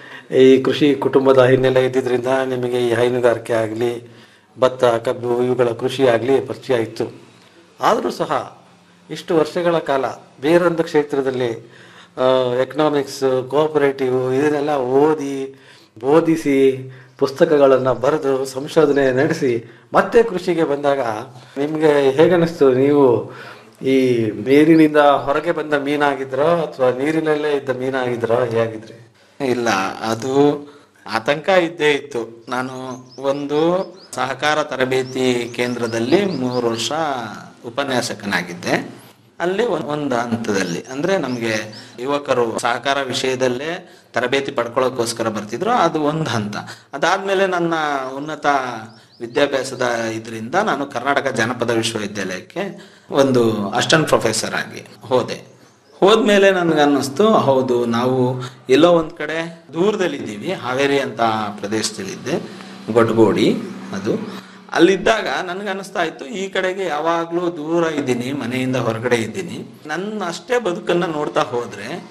ಈ ಕೃಷಿ ಕುಟುಂಬದ ಹಿನ್ನೆಲೆ ಇದ್ದಿದ್ರಿಂದ ನಿಮಗೆ ಈ ಹೈನುಗಾರಿಕೆ ಆಗಲಿ ಭತ್ತ ಕಬ್ಬು ಇವುಗಳ ಕೃಷಿ ಆಗಲಿ ಪರಿಚಯ ಇತ್ತು ಆದರೂ ಸಹ ಇಷ್ಟು ವರ್ಷಗಳ ಕಾಲ ಬೇರೊಂದು ಕ್ಷೇತ್ರದಲ್ಲಿ ಎಕನಾಮಿಕ್ಸ್ ಕೋಆಪರೇಟಿವ್ ಇದನ್ನೆಲ್ಲ ಓದಿ ಬೋಧಿಸಿ ಪುಸ್ತಕಗಳನ್ನು ಬರೆದು ಸಂಶೋಧನೆ ನಡೆಸಿ ಮತ್ತೆ ಕೃಷಿಗೆ ಬಂದಾಗ ನಿಮಗೆ ಹೇಗನ್ನಿಸ್ತು ನೀವು ಈ ನೀರಿನಿಂದ ಹೊರಗೆ ಬಂದ ಮೀನಾಗಿದ್ರೋ ಅಥವಾ ನೀರಿನಲ್ಲೇ ಇದ್ದ ಮೀನಾಗಿದ್ರೋ ಹೇಗಿದ್ರಿ ಇಲ್ಲ ಅದು ಆತಂಕ ಇದ್ದೇ ಇತ್ತು ನಾನು ಒಂದು ಸಹಕಾರ ತರಬೇತಿ ಕೇಂದ್ರದಲ್ಲಿ ಮೂರು ವರ್ಷ ಉಪನ್ಯಾಸಕನಾಗಿದ್ದೆ ಅಲ್ಲಿ ಒಂದ್- ಒಂದು ಹಂತದಲ್ಲಿ ಅಂದ್ರೆ ನಮಗೆ ಯುವಕರು ಸಹಕಾರ ವಿಷಯದಲ್ಲೇ ತರಬೇತಿ ಪಡ್ಕೊಳ್ಳೋಕೋಸ್ಕರ ಬರ್ತಿದ್ರು ಅದು ಒಂದು ಹಂತ ಅದಾದ್ಮೇಲೆ ನನ್ನ ಉನ್ನತ ವಿದ್ಯಾಭ್ಯಾಸದ ಇದರಿಂದ ನಾನು ಕರ್ನಾಟಕ ಜನಪದ ವಿಶ್ವವಿದ್ಯಾಲಯಕ್ಕೆ ಒಂದು ಅಸಿಸ್ಟೆಂಟ್ ಪ್ರೊಫೆಸರ್ ಆಗಿ ಹೋದೆ ಹೋದ್ಮೇಲೆ ನನ್ಗೆ ಅನ್ನಿಸ್ತು ಹೌದು ನಾವು ಎಲ್ಲೋ ಒಂದ್ ಕಡೆ ದೂರದಲ್ಲಿದ್ದೀವಿ ಹಾವೇರಿ ಅಂತ ಪ್ರದೇಶದಲ್ಲಿದ್ದೆ ಗೊಡ್ಗೋಡಿ ಅದು ಅಲ್ಲಿದ್ದಾಗ ನನ್ಗೆ ಅನಿಸ್ತಾ ಇತ್ತು ಈ ಕಡೆಗೆ ಯಾವಾಗ್ಲೂ ದೂರ ಇದ್ದೀನಿ ಮನೆಯಿಂದ ಹೊರಗಡೆ ಇದ್ದೀನಿ ನನ್ನ ಅಷ್ಟೇ ಬದುಕನ್ನ ನೋಡ್ತಾ ಹೋದ್ರೆ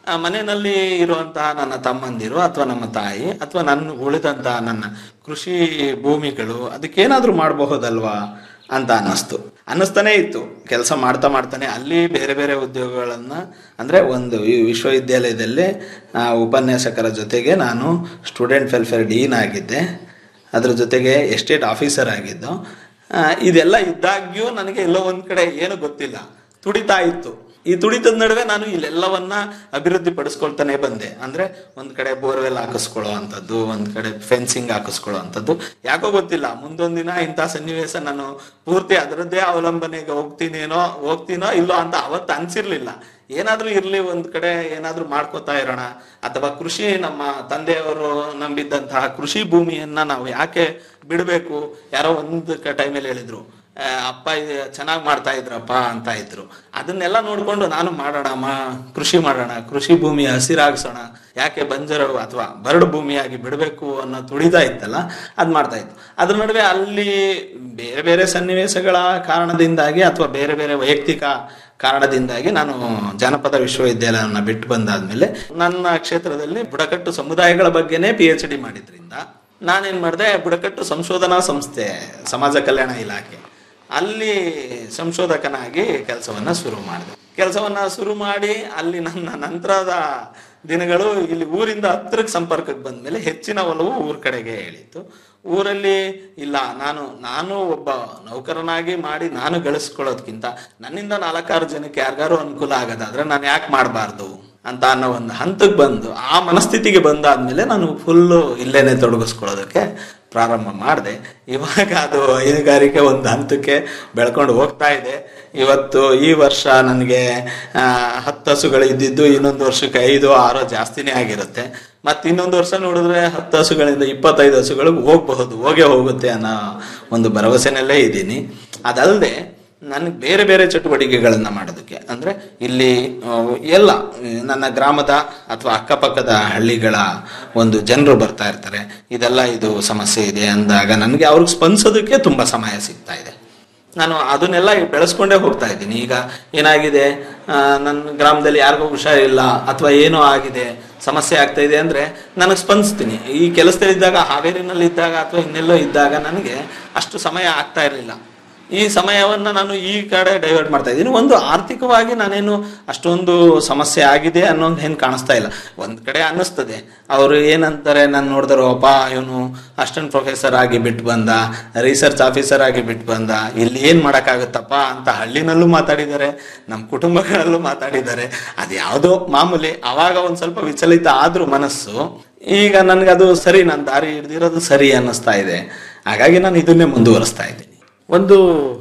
ಆ ಮನೆಯಲ್ಲಿ ಇರುವಂತಹ ನನ್ನ ತಮ್ಮಂದಿರು ಅಥವಾ ನಮ್ಮ ತಾಯಿ ಅಥವಾ ನನ್ನ ಉಳಿದಂತಹ ನನ್ನ ಕೃಷಿ ಭೂಮಿಗಳು ಅದಕ್ಕೇನಾದ್ರೂ ಮಾಡಬಹುದಲ್ವಾ ಅಂತ ಅನ್ನಿಸ್ತು ಅನ್ನಿಸ್ತಾನೆ ಇತ್ತು ಕೆಲಸ ಮಾಡ್ತಾ ಮಾಡ್ತಾನೆ ಅಲ್ಲಿ ಬೇರೆ ಬೇರೆ ಉದ್ಯೋಗಗಳನ್ನ ಅಂದ್ರೆ ಒಂದು ಈ ವಿಶ್ವವಿದ್ಯಾಲಯದಲ್ಲಿ ಆ, ಉಪನ್ಯಾಸಕರ ಜೊತೆಗೆ ನಾನು ಸ್ಟೂಡೆಂಟ್ ವೆಲ್ಫೇರ್ ಡೀನ್ ಆಗಿದ್ದೆ ಅದ್ರ ಜೊತೆಗೆ ಎಸ್ಟೇಟ್ ಆಫೀಸರ್ ಆಗಿದ್ದು ಆ, ಇದೆಲ್ಲ ಇದ್ದಾಗ್ಯೂ ನನಗೆ ಎಲ್ಲೋ ಒಂದ್ ಕಡೆ ಏನು ಗೊತ್ತಿಲ್ಲ ತುಡಿತಾ ಇತ್ತು ಈ ತುಡಿತದ ನಡುವೆ ನಾನು ಇಲ್ಲೆಲ್ಲವನ್ನ ಅಭಿವೃದ್ಧಿ ಪಡಿಸ್ಕೊಳ್ತಾನೆ ಬಂದೆ ಅಂದ್ರೆ ಒಂದ್ ಕಡೆ ಬೋರ್ವೆಲ್ ಹಾಕಿಸ್ಕೊಳ್ಳೋ ಅಂಥದ್ದು ಒಂದ್ ಕಡೆ ಫೆನ್ಸಿಂಗ್ ಹಾಕಿಸ್ಕೊಳ್ಳೋ ಅಂಥದ್ದು ಯಾಕೋ ಗೊತ್ತಿಲ್ಲ ಮುಂದೊಂದ್ ದಿನ ಇಂಥ ಸನ್ನಿವೇಶ ನಾನು ಪೂರ್ತಿ ಅದರದ್ದೇ ಅವಲಂಬನೆಗೆ ಹೋಗ್ತೀನೇನೋ ಹೋಗ್ತೀನೋ ಇಲ್ಲೋ ಅಂತ ಅವತ್ತು ಅನ್ಸಿರ್ಲಿಲ್ಲ ಏನಾದ್ರೂ ಇರ್ಲಿ ಒಂದ್ ಕಡೆ ಏನಾದ್ರೂ ಮಾಡ್ಕೋತಾ ಇರೋಣ ಅಥವಾ ಕೃಷಿ ನಮ್ಮ ತಂದೆಯವರು ನಂಬಿದ್ದಂತಹ ಕೃಷಿ ಭೂಮಿಯನ್ನ ನಾವು ಯಾಕೆ ಬಿಡಬೇಕು ಯಾರೋ ಒಂದು ಟೈಮಲ್ಲಿ ಹೇಳಿದ್ರು ಆ, ಅಪ್ಪ ಚೆನ್ನಾಗಿ ಮಾಡ್ತಾ ಇದ್ರಪ್ಪ ಅಂತ ಇದ್ರು ಅದನ್ನೆಲ್ಲ ನೋಡ್ಕೊಂಡು ನಾನು ಮಾಡೋಣ ಮಾ ಕೃಷಿ ಮಾಡೋಣ ಕೃಷಿ ಭೂಮಿ ಹಸಿರಾಗಿಸೋಣ ಯಾಕೆ ಬಂಜರು ಅಥವಾ ಬರಡು ಭೂಮಿಯಾಗಿ ಬಿಡಬೇಕು ಅನ್ನೋ ತುಡಿತಾ ಇತ್ತಲ್ಲ ಅದ್ ಮಾಡ್ತಾ ಇತ್ತು ಅದ್ರ ನಡುವೆ ಅಲ್ಲಿ ಬೇರೆ ಬೇರೆ ಸನ್ನಿವೇಶಗಳ ಕಾರಣದಿಂದಾಗಿ ಅಥವಾ ಬೇರೆ ಬೇರೆ ವೈಯಕ್ತಿಕ ಕಾರಣದಿಂದಾಗಿ ನಾನು ಜಾನಪದ ವಿಶ್ವವಿದ್ಯಾಲಯನ ಬಿಟ್ಟು ಬಂದಾದ್ಮೇಲೆ ನನ್ನ ಕ್ಷೇತ್ರದಲ್ಲಿ ಬುಡಕಟ್ಟು ಸಮುದಾಯಗಳ ಬಗ್ಗೆನೇ ಪಿ ಎಚ್ ಡಿ ಮಾಡಿದ್ರಿಂದ ನಾನೇನ್ ಮಾಡಿದೆ ಬುಡಕಟ್ಟು ಸಂಶೋಧನಾ ಸಂಸ್ಥೆ ಸಮಾಜ ಕಲ್ಯಾಣ ಇಲಾಖೆ ಅಲ್ಲಿ ಸಂಶೋಧಕನಾಗಿ ಕೆಲಸವನ್ನ ಶುರು ಮಾಡಿದೆ ಕೆಲಸವನ್ನ ಶುರು ಮಾಡಿ ಅಲ್ಲಿ ನನ್ನ ನಂತರದ ದಿನಗಳು ಇಲ್ಲಿ ಊರಿಂದ ಹತ್ತಿರಕ್ಕೆ ಸಂಪರ್ಕಕ್ಕೆ ಬಂದ್ಮೇಲೆ ಹೆಚ್ಚಿನ ಒಲವು ಊರ್ ಕಡೆಗೆ ಹೇಳಿತ್ತು ಊರಲ್ಲಿ ಇಲ್ಲ ನಾನು ನಾನು ಒಬ್ಬ ನೌಕರನಾಗಿ ಮಾಡಿ ನಾನು ಗಳಿಸ್ಕೊಳ್ಳೋದ್ಕಿಂತ ನನ್ನಿಂದ ನಾಲ್ಕಾರು ಜನಕ್ಕೆ ಯಾರಿಗಾರು ಅನುಕೂಲ ಆಗೋದಾದ್ರೆ ನಾನು ಯಾಕೆ ಮಾಡಬಾರ್ದು ಅಂತ ಅನ್ನೋ ಒಂದು ಹಂತಕ್ಕೆ ಬಂದು ಆ ಮನಸ್ಥಿತಿಗೆ ಬಂದಾದ್ಮೇಲೆ ನಾನು ಫುಲ್ಲು ಇಲ್ಲೇನೆ ತೊಡಗಿಸ್ಕೊಳ್ಳೋದಕ್ಕೆ ಪ್ರಾರಂಭ ಮಾಡಿದೆ ಇವಾಗ ಅದು ಹೈನುಗಾರಿಕೆ ಒಂದು ಹಂತಕ್ಕೆ ಬೆಳ್ಕೊಂಡು ಹೋಗ್ತಾ ಇದೆ ಇವತ್ತು ಈ ವರ್ಷ ನನಗೆ ಆ, ಹತ್ತು ಹಸುಗಳು ಇದ್ದಿದ್ದು ಇನ್ನೊಂದು ವರ್ಷಕ್ಕೆ ಐದು ಆರೋ ಜಾಸ್ತಿನೇ ಆಗಿರುತ್ತೆ ಮತ್ತೆ ಇನ್ನೊಂದು ವರ್ಷ ನೋಡಿದ್ರೆ ಹತ್ತು ಹಸುಗಳಿಂದ ಇಪ್ಪತ್ತೈದು ಹಸುಗಳು ಹೋಗಬಹುದು ಹೋಗೇ ಹೋಗುತ್ತೆ ಅನ್ನೋ ಒಂದು ಭರವಸೆನಲ್ಲೇ ಇದ್ದೀನಿ ಅದಲ್ಲದೆ ನನಗೆ ಬೇರೆ ಬೇರೆ ಚಟುವಟಿಕೆಗಳನ್ನ ಮಾಡೋದಕ್ಕೆ ಅಂದ್ರೆ ಇಲ್ಲಿ ಆ, ಎಲ್ಲ ನನ್ನ ಗ್ರಾಮದ ಅಥವಾ ಅಕ್ಕಪಕ್ಕದ ಹಳ್ಳಿಗಳ ಒಂದು ಜನರು ಬರ್ತಾ ಇರ್ತಾರೆ ಇದೆಲ್ಲ ಇದು ಸಮಸ್ಯೆ ಇದೆ ಅಂದಾಗ ನನಗೆ ಅವ್ರಿಗೆ ಸ್ಪಂದಿಸೋದಕ್ಕೆ ತುಂಬಾ ಸಮಯ ಸಿಗ್ತಾ ಇದೆ ನಾನು ಅದನ್ನೆಲ್ಲ ಬೆಳೆಸ್ಕೊಂಡೇ ಹೋಗ್ತಾ ಇದ್ದೀನಿ ಈಗ ಏನಾಗಿದೆ ಆ, ನನ್ನ ಗ್ರಾಮದಲ್ಲಿ ಯಾರಿಗೂ ಹುಷಾರಿಲ್ಲ ಅಥವಾ ಏನೋ ಆಗಿದೆ ಸಮಸ್ಯೆ ಆಗ್ತಾ ಇದೆ ಅಂದ್ರೆ ನನಗೆ ಸ್ಪಂದಿಸ್ತೀನಿ ಈ ಕೆಲಸದಲ್ಲಿದ್ದಾಗ ಹಾವೇರಿನಲ್ಲಿ ಇದ್ದಾಗ ಅಥವಾ ಇನ್ನೆಲ್ಲೋ ಇದ್ದಾಗ ನನಗೆ ಅಷ್ಟು ಸಮಯ ಆಗ್ತಾ ಇರಲಿಲ್ಲ ಈ ಸಮಯವನ್ನ ನಾನು ಈ ಕಡೆ ಡೈವರ್ಟ್ ಮಾಡ್ತಾ ಇದ್ದೀನಿ ಒಂದು ಆರ್ಥಿಕವಾಗಿ ನಾನೇನು ಅಷ್ಟೊಂದು ಸಮಸ್ಯೆ ಆಗಿದೆ ಅನ್ನೋದು ಏನ್ ಕಾಣಿಸ್ತಾ ಇಲ್ಲ ಒಂದ್ ಕಡೆ ಅನ್ನಿಸ್ತದೆ ಅವರು ಏನಂತಾರೆ ನಾನು ನೋಡಿದ್ರು ಅಪ್ಪ ಇವನು ಅಸಿಸ್ಟೆಂಟ್ ಪ್ರೊಫೆಸರ್ ಆಗಿ ಬಿಟ್ಟು ಬಂದ ರಿಸರ್ಚ್ ಆಫೀಸರ್ ಆಗಿ ಬಿಟ್ಟು ಬಂದ ಇಲ್ಲಿ ಏನ್ ಮಾಡಕ್ಕಾಗತ್ತಪ್ಪ ಅಂತ ಹಳ್ಳಿನಲ್ಲೂ ಮಾತಾಡಿದ್ದಾರೆ ನಮ್ಮ ಕುಟುಂಬಗಳಲ್ಲೂ ಮಾತಾಡಿದ್ದಾರೆ ಅದು ಯಾವುದೋ ಮಾಮೂಲಿ ಅವಾಗ ಒಂದ್ ಸ್ವಲ್ಪ ವಿಚಲಿತ ಆದ್ರೂ ಮನಸ್ಸು ಈಗ ನನ್ಗದು ಸರಿ ನನ್ನ ದಾರಿ ಹಿಡ್ದಿರೋದು ಸರಿ ಅನ್ನಿಸ್ತಾ ಇದೆ ಹಾಗಾಗಿ ನಾನು ಇದನ್ನೇ ಮುಂದುವರಿಸ್ತಾ ಇದ್ದೀನಿ ಒಂದು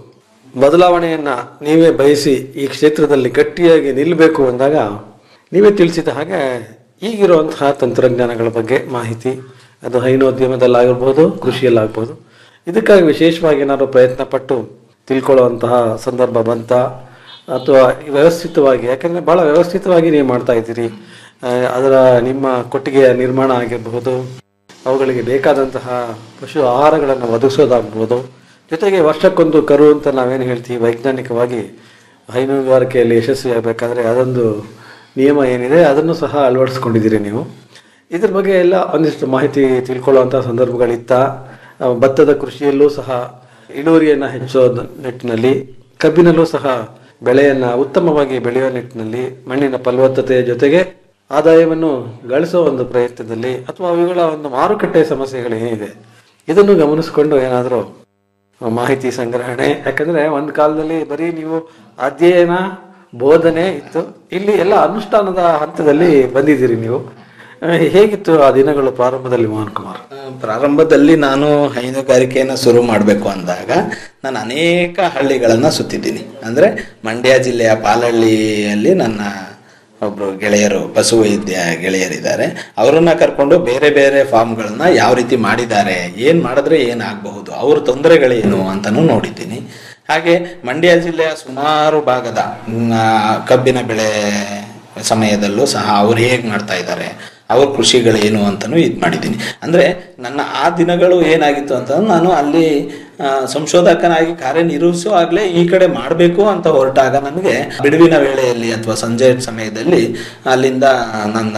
ಬದಲಾವಣೆಯನ್ನ ನೀವೇ ಬಯಸಿ ಈ ಕ್ಷೇತ್ರದಲ್ಲಿ ಗಟ್ಟಿಯಾಗಿ ನಿಲ್ಲಬೇಕು ಅಂದಾಗ ನೀವೇ ತಿಳಿಸಿದ ಹಾಗೆ ಈಗಿರುವಂತಹ ತಂತ್ರಜ್ಞಾನಗಳ ಬಗ್ಗೆ ಮಾಹಿತಿ ಅದು ಹೈನೋದ್ಯಮದಲ್ಲಾಗಿರ್ಬೋದು ಕೃಷಿಯಲ್ಲಾಗ್ಬೋದು ಇದಕ್ಕಾಗಿ ವಿಶೇಷವಾಗಿ ಏನಾದ್ರು ಪ್ರಯತ್ನ ಪಟ್ಟು ತಿಳ್ಕೊಳ್ಳುವಂತಹ ಸಂದರ್ಭ ಬಂತ ಅಥವಾ ವ್ಯವಸ್ಥಿತವಾಗಿ ಯಾಕಂದ್ರೆ ಬಹಳ ವ್ಯವಸ್ಥಿತವಾಗಿ ನೀವು ಮಾಡ್ತಾ ಇದ್ದೀರಿ ಆ, ಅದರ ನಿಮ್ಮ ಕೊಟ್ಟಿಗೆಯ ನಿರ್ಮಾಣ ಆಗಿರಬಹುದು ಅವುಗಳಿಗೆ ಬೇಕಾದಂತಹ ಪಶು ಆಹಾರಗಳನ್ನು ಒದಗಿಸೋದಾಗ್ಬೋದು ಜೊತೆಗೆ ವರ್ಷಕ್ಕೊಂದು ಕರು ಅಂತ ನಾವೇನು ಹೇಳ್ತೀವಿ ವೈಜ್ಞಾನಿಕವಾಗಿ ಹೈನುಗಾರಿಕೆಯಲ್ಲಿ ಯಶಸ್ವಿಯಾಗಬೇಕಾದ್ರೆ ಅದೊಂದು ನಿಯಮ ಏನಿದೆ ಅದನ್ನು ಸಹ ಅಳವಡಿಸ್ಕೊಂಡಿದ್ದೀರಿ ನೀವು ಇದ್ರ ಬಗ್ಗೆ ಎಲ್ಲ ಒಂದಿಷ್ಟು ಮಾಹಿತಿ ತಿಳ್ಕೊಳ್ಳುವಂಥ ಸಂದರ್ಭಗಳಿತ್ತ ಆ, ಭತ್ತದ ಕೃಷಿಯಲ್ಲೂ ಸಹ ಇಳುವರಿಯನ್ನು ಹೆಚ್ಚೋ ನಿಟ್ಟಿನಲ್ಲಿ ಕಬ್ಬಿನಲ್ಲೂ ಸಹ ಬೆಳೆಯನ್ನ ಉತ್ತಮವಾಗಿ ಬೆಳೆಯುವ ನಿಟ್ಟಿನಲ್ಲಿ ಮಣ್ಣಿನ ಫಲವತ್ತತೆಯ ಜೊತೆಗೆ ಆದಾಯವನ್ನು ಗಳಿಸೋ ಒಂದು ಪ್ರಯತ್ನದಲ್ಲಿ ಅಥವಾ ಅವುಗಳ ಒಂದು ಮಾರುಕಟ್ಟೆ ಸಮಸ್ಯೆಗಳೇನಿದೆ ಇದನ್ನು ಗಮನಿಸಿಕೊಂಡು ಏನಾದರೂ ಮಾಹಿತಿ ಸಂಗ್ರಹಣೆ ಯಾಕಂದ್ರೆ ಒಂದು ಕಾಲದಲ್ಲಿ ಬರೀ ನೀವು ಅಧ್ಯಯನ ಬೋಧನೆ ಇತ್ತು ಇಲ್ಲಿ ಎಲ್ಲ ಅನುಷ್ಠಾನದ ಹಂತದಲ್ಲಿ ಬಂದಿದ್ದೀರಿ ನೀವು ಆ, ಹೇಗಿತ್ತು ಆ ದಿನಗಳು ಪ್ರಾರಂಭದಲ್ಲಿ ಮೋಹನ್ ಕುಮಾರ್ ಪ್ರಾರಂಭದಲ್ಲಿ ನಾನು ಹೈನುಗಾರಿಕೆಯನ್ನು ಶುರು ಮಾಡಬೇಕು ಅಂದಾಗ ನಾನು ಅನೇಕ ಹಳ್ಳಿಗಳನ್ನು ಸುತ್ತಿದ್ದೀನಿ ಅಂದರೆ ಮಂಡ್ಯ ಜಿಲ್ಲೆಯ ಪಾಲಹಳ್ಳಿಯಲ್ಲಿ ನನ್ನ ಒಬ್ರು ಗೆಳೆಯರು ಪಶುವೈದ್ಯ ಗೆಳೆಯರಿದ್ದಾರೆ ಅವರನ್ನ ಕರ್ಕೊಂಡು ಬೇರೆ ಬೇರೆ ಫಾರ್ಮ್ಗಳನ್ನ ಯಾವ ರೀತಿ ಮಾಡಿದ್ದಾರೆ ಏನು ಮಾಡಿದ್ರೆ ಏನಾಗಬಹುದು ಅವ್ರ ತೊಂದರೆಗಳೇನು ಅಂತಲೂ ನೋಡಿದ್ದೀನಿ ಹಾಗೆ ಮಂಡ್ಯ ಜಿಲ್ಲೆಯ ಸುಮಾರು ಭಾಗದ ಮ್, ಆ, ಕಬ್ಬಿನ ಬೆಳೆ ಸಮಯದಲ್ಲೂ ಸಹ ಅವ್ರು ಹೇಗೆ ಮಾಡ್ತಾ ಇದ್ದಾರೆ ಅವ್ರ ಕೃಷಿಗಳೇನು ಅಂತಲೂ ಇದು ಮಾಡಿದ್ದೀನಿ ಅಂದರೆ ನನ್ನ ಆ ದಿನಗಳು ಏನಾಗಿತ್ತು ಅಂತಂದ್ರೆ ನಾನು ಅಲ್ಲಿ ಆ, ಸಂಶೋಧಕನಾಗಿ ಕಾರ್ಯನಿರ್ವಹಿಸುವಾಗಲೇ ಈ ಕಡೆ ಮಾಡಬೇಕು ಅಂತ ಹೊರಟಾಗ ನನಗೆ ಬಿಡುವಿನ ವೇಳೆಯಲ್ಲಿ ಅಥವಾ ಸಂಜೆ ಸಮಯದಲ್ಲಿ ಅಲ್ಲಿಂದ ನನ್ನ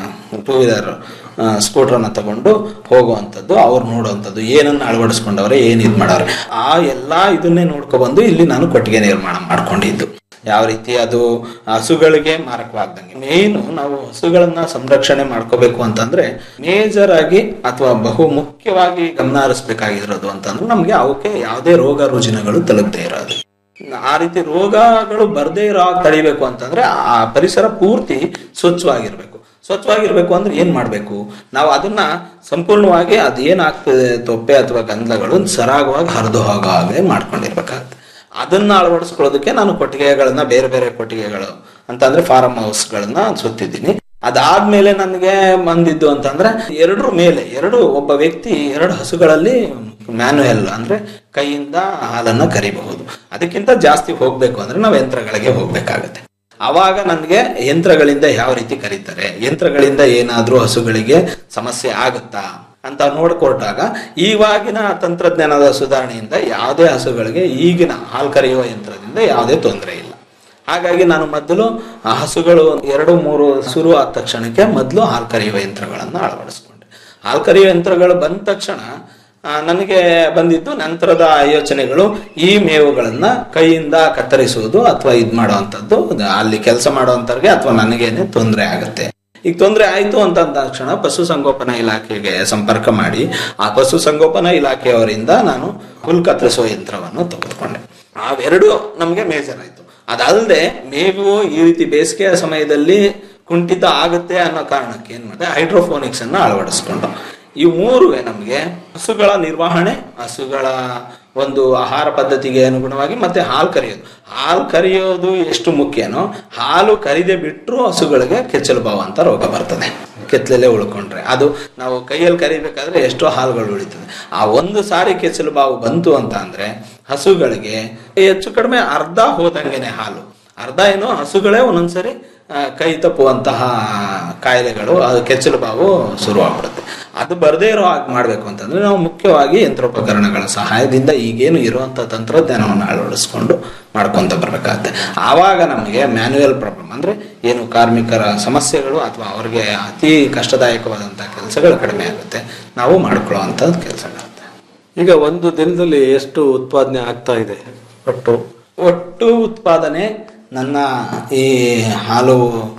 ಟೂ ವೀಲರ್ ಸ್ಕೂಟ್ರನ್ನ ತಗೊಂಡು ಹೋಗುವಂಥದ್ದು ಅವ್ರು ನೋಡುವಂಥದ್ದು ಏನನ್ನ ಅಳವಡಿಸ್ಕೊಂಡವ್ರೆ ಏನು ಇದು ಮಾಡವ್ರೆ ಆ ಎಲ್ಲ ಇದನ್ನೇ ನೋಡ್ಕೊಬಂದು ಇಲ್ಲಿ ನಾನು ಕೊಟ್ಟಿಗೆ ನಿರ್ಮಾಣ ಮಾಡ್ಕೊಂಡಿದ್ದು ಯಾವ ರೀತಿ ಅದು ಹಸುಗಳಿಗೆ ಮಾರಕವಾಗ್ದಂಗೆ ಮೇನು ನಾವು ಹಸುಗಳನ್ನ ಸಂರಕ್ಷಣೆ ಮಾಡ್ಕೋಬೇಕು ಅಂತಂದ್ರೆ ಮೇಜರ್ ಆಗಿ ಅಥವಾ ಬಹು ಮುಖ್ಯವಾಗಿ ಗಮನ ಹರಿಸ್ಬೇಕಾಗಿರೋದು ಅಂತಂದ್ರೆ ನಮ್ಗೆ ಅವಕ್ಕೆ ಯಾವುದೇ ರೋಗ ರುಜಿನಗಳು ತಲುಪದೇ ಇರೋದು ಆ ರೀತಿ ರೋಗಗಳು ಬರ್ದೇ ಇರೋ ಹಾಗೆ ತಡಿಬೇಕು ಅಂತಂದ್ರೆ ಆ ಪರಿಸರ ಪೂರ್ತಿ ಸ್ವಚ್ಛವಾಗಿರ್ಬೇಕು ಸ್ವಚ್ಛವಾಗಿರ್ಬೇಕು ಅಂದ್ರೆ ಏನ್ ಮಾಡ್ಬೇಕು ನಾವು ಅದನ್ನ ಸಂಪೂರ್ಣವಾಗಿ ಅದೇನಾಗ್ತದೆ ತೊಪ್ಪೆ ಅಥವಾ ಗಂಧಗಳು ಸರಾಗವಾಗಿ ಹರಿದು ಹೋಗೋ ಹಾಗೆ ಮಾಡ್ಕೊಂಡಿರ್ಬೇಕಾಗ್ತದೆ ಅದನ್ನ ಅಳವಡಿಸ್ಕೊಳ್ಳೋದಕ್ಕೆ ನಾನು ಕೊಟ್ಟಿಗೆಗಳನ್ನ ಬೇರೆ ಬೇರೆ ಕೊಟ್ಟಿಗೆಗಳು ಅಂತಂದ್ರೆ ಫಾರಂ ಹೌಸ್ಗಳನ್ನ ಸುತ್ತಿದ್ದೀನಿ ಅದಾದ್ಮೇಲೆ ನನಗೆ ಬಂದಿದ್ದು ಅಂತಂದ್ರೆ ಎರಡರ ಮೇಲೆ ಎರಡು ಒಬ್ಬ ವ್ಯಕ್ತಿ ಎರಡು ಹಸುಗಳಲ್ಲಿ ಮ್ಯಾನುಯಲ್ ಅಂದ್ರೆ ಕೈಯಿಂದ ಹಾಲನ್ನ ಕರಿಬಹುದು ಅದಕ್ಕಿಂತ ಜಾಸ್ತಿ ಹೋಗ್ಬೇಕು ಅಂದ್ರೆ ನಾವು ಯಂತ್ರಗಳಿಗೆ ಹೋಗ್ಬೇಕಾಗತ್ತೆ ಅವಾಗ ನನಗೆ ಯಂತ್ರಗಳಿಂದ ಯಾವ ರೀತಿ ಕರೀತಾರೆ ಯಂತ್ರಗಳಿಂದ ಏನಾದ್ರೂ ಹಸುಗಳಿಗೆ ಸಮಸ್ಯೆ ಆಗುತ್ತಾ ಅಂತ ನೋಡ್ಕೊಟ್ಟಾಗ ಇವಾಗಿನ ತಂತ್ರಜ್ಞಾನದ ಸುಧಾರಣೆಯಿಂದ ಯಾವುದೇ ಹಸುಗಳಿಗೆ ಈಗಿನ ಹಾಲು ಕರೆಯುವ ಯಂತ್ರದಿಂದ ಯಾವುದೇ ತೊಂದರೆ ಇಲ್ಲ ಹಾಗಾಗಿ ನಾನು ಮೊದಲು ಆ ಹಸುಗಳು ಎರಡು ಮೂರು ಶುರು ಆದ ತಕ್ಷಣಕ್ಕೆ ಮೊದಲು ಹಾಲು ಕರೆಯುವ ಯಂತ್ರಗಳನ್ನು ಅಳವಡಿಸ್ಕೊಂಡೆ ಹಾಲು ಕರೆಯುವ ಯಂತ್ರಗಳು ಬಂದ ತಕ್ಷಣ ಆ, ನನಗೆ ಬಂದಿದ್ದು ನಂತರದ ಯೋಚನೆಗಳು ಈ ಮೇವುಗಳನ್ನ ಕೈಯಿಂದ ಕತ್ತರಿಸುವುದು ಅಥವಾ ಇದ್ ಮಾಡುವಂಥದ್ದು ಅಲ್ಲಿ ಕೆಲಸ ಮಾಡುವಂತವ್ರಿಗೆ ಅಥವಾ ನನಗೇನೆ ತೊಂದರೆ ಆಗುತ್ತೆ ಈಗ ತೊಂದರೆ ಆಯ್ತು ಅಂತ ಅಂದ ತಕ್ಷಣ ಪಶುಸಂಗೋಪನಾ ಇಲಾಖೆಗೆ ಸಂಪರ್ಕ ಮಾಡಿ ಆ ಪಶುಸಂಗೋಪನಾ ಇಲಾಖೆಯವರಿಂದ ನಾನು ಹುಲ್ ಕತ್ತರಿಸುವ ಯಂತ್ರವನ್ನು ತೆಗೆದುಕೊಂಡೆ ಅವೆರಡು ನಮಗೆ ಮೇಜರ್ ಆಯ್ತು ಅದಲ್ಲದೆ ಮೇವು ಈ ರೀತಿ ಬೇಸಿಗೆಯ ಸಮಯದಲ್ಲಿ ಕುಂಠಿತ ಆಗುತ್ತೆ ಅನ್ನೋ ಕಾರಣಕ್ಕೆ ಏನ್ ಮಾಡಿದೆ ಹೈಡ್ರೋಫೋನಿಕ್ಸ್ ಅನ್ನ ಅಳವಡಿಸ್ಕೊಂಡು ಈ ಮೂರುವೆ ನಮಗೆ ಹಸುಗಳ ನಿರ್ವಹಣೆ ಹಸುಗಳ ಒಂದು ಆಹಾರ ಪದ್ಧತಿಗೆ ಅನುಗುಣವಾಗಿ ಮತ್ತೆ ಹಾಲು ಕರೆಯೋದು ಹಾಲು ಕರೆಯೋದು ಎಷ್ಟು ಮುಖ್ಯನೋ ಹಾಲು ಕರಿದೆ ಬಿಟ್ಟರು ಹಸುಗಳಿಗೆ ಕೆಚ್ಚಲು ಬಾವು ಅಂತ ರೋಗ ಬರ್ತದೆ ಕೆತ್ತಲಲ್ಲೇ ಉಳ್ಕೊಂಡ್ರೆ ಅದು ನಾವು ಕೈಯಲ್ಲಿ ಕರಿಬೇಕಾದ್ರೆ ಎಷ್ಟೋ ಹಾಲುಗಳು ಉಳಿತದೆ ಆ ಒಂದು ಸಾರಿ ಕೆಚ್ಚಲು ಬಾವು ಬಂತು ಅಂತ ಅಂದ್ರೆ ಹಸುಗಳಿಗೆ ಹೆಚ್ಚು ಕಡಿಮೆ ಅರ್ಧ ಹೋದಂಗೆನೆ ಹಾಲು ಅರ್ಧ ಏನು ಹಸುಗಳೇ ಒಂದೊಂದ್ಸರಿ ಆ, ಕೈ ತಪ್ಪುವಂತಹ ಕಾಯಿಲೆಗಳು ಅದು ಕೆಚ್ಚಲು ಬಾವು ಶುರುವಾಗ್ಬಿಡುತ್ತೆ ಅದು ಬರದೇ ಇರೋ ಹಾಗೆ ಮಾಡಬೇಕು ಅಂತಂದ್ರೆ ನಾವು ಮುಖ್ಯವಾಗಿ ಯಂತ್ರೋಪಕರಣಗಳ ಸಹಾಯದಿಂದ ಈಗೇನು ಇರುವಂತ ತಂತ್ರಜ್ಞಾನವನ್ನು ಅಳವಡಿಸ್ಕೊಂಡು ಮಾಡ್ಕೊಂತ ಬರ್ಬೇಕಾಗತ್ತೆ ಆವಾಗ ನಮಗೆ ಮ್ಯಾನ್ಯುಯಲ್ ಪ್ರಾಬ್ಲಮ್ ಅಂದ್ರೆ ಏನು ಕಾರ್ಮಿಕರ ಸಮಸ್ಯೆಗಳು ಅಥವಾ ಅವ್ರಿಗೆ ಅತಿ ಕಷ್ಟದಾಯಕವಾದಂತಹ ಕೆಲಸಗಳು ಕಡಿಮೆ ಆಗುತ್ತೆ ನಾವು ಮಾಡ್ಕೊಳ್ಳುವಂತ ಕೆಲಸಗಳು ಈಗ ಒಂದು ದಿನದಲ್ಲಿ ಎಷ್ಟು ಉತ್ಪಾದನೆ ಆಗ್ತಾ ಇದೆ ಒಟ್ಟು ಒಟ್ಟು ಉತ್ಪಾದನೆ ನನ್ನ ಈ ಹಾಲು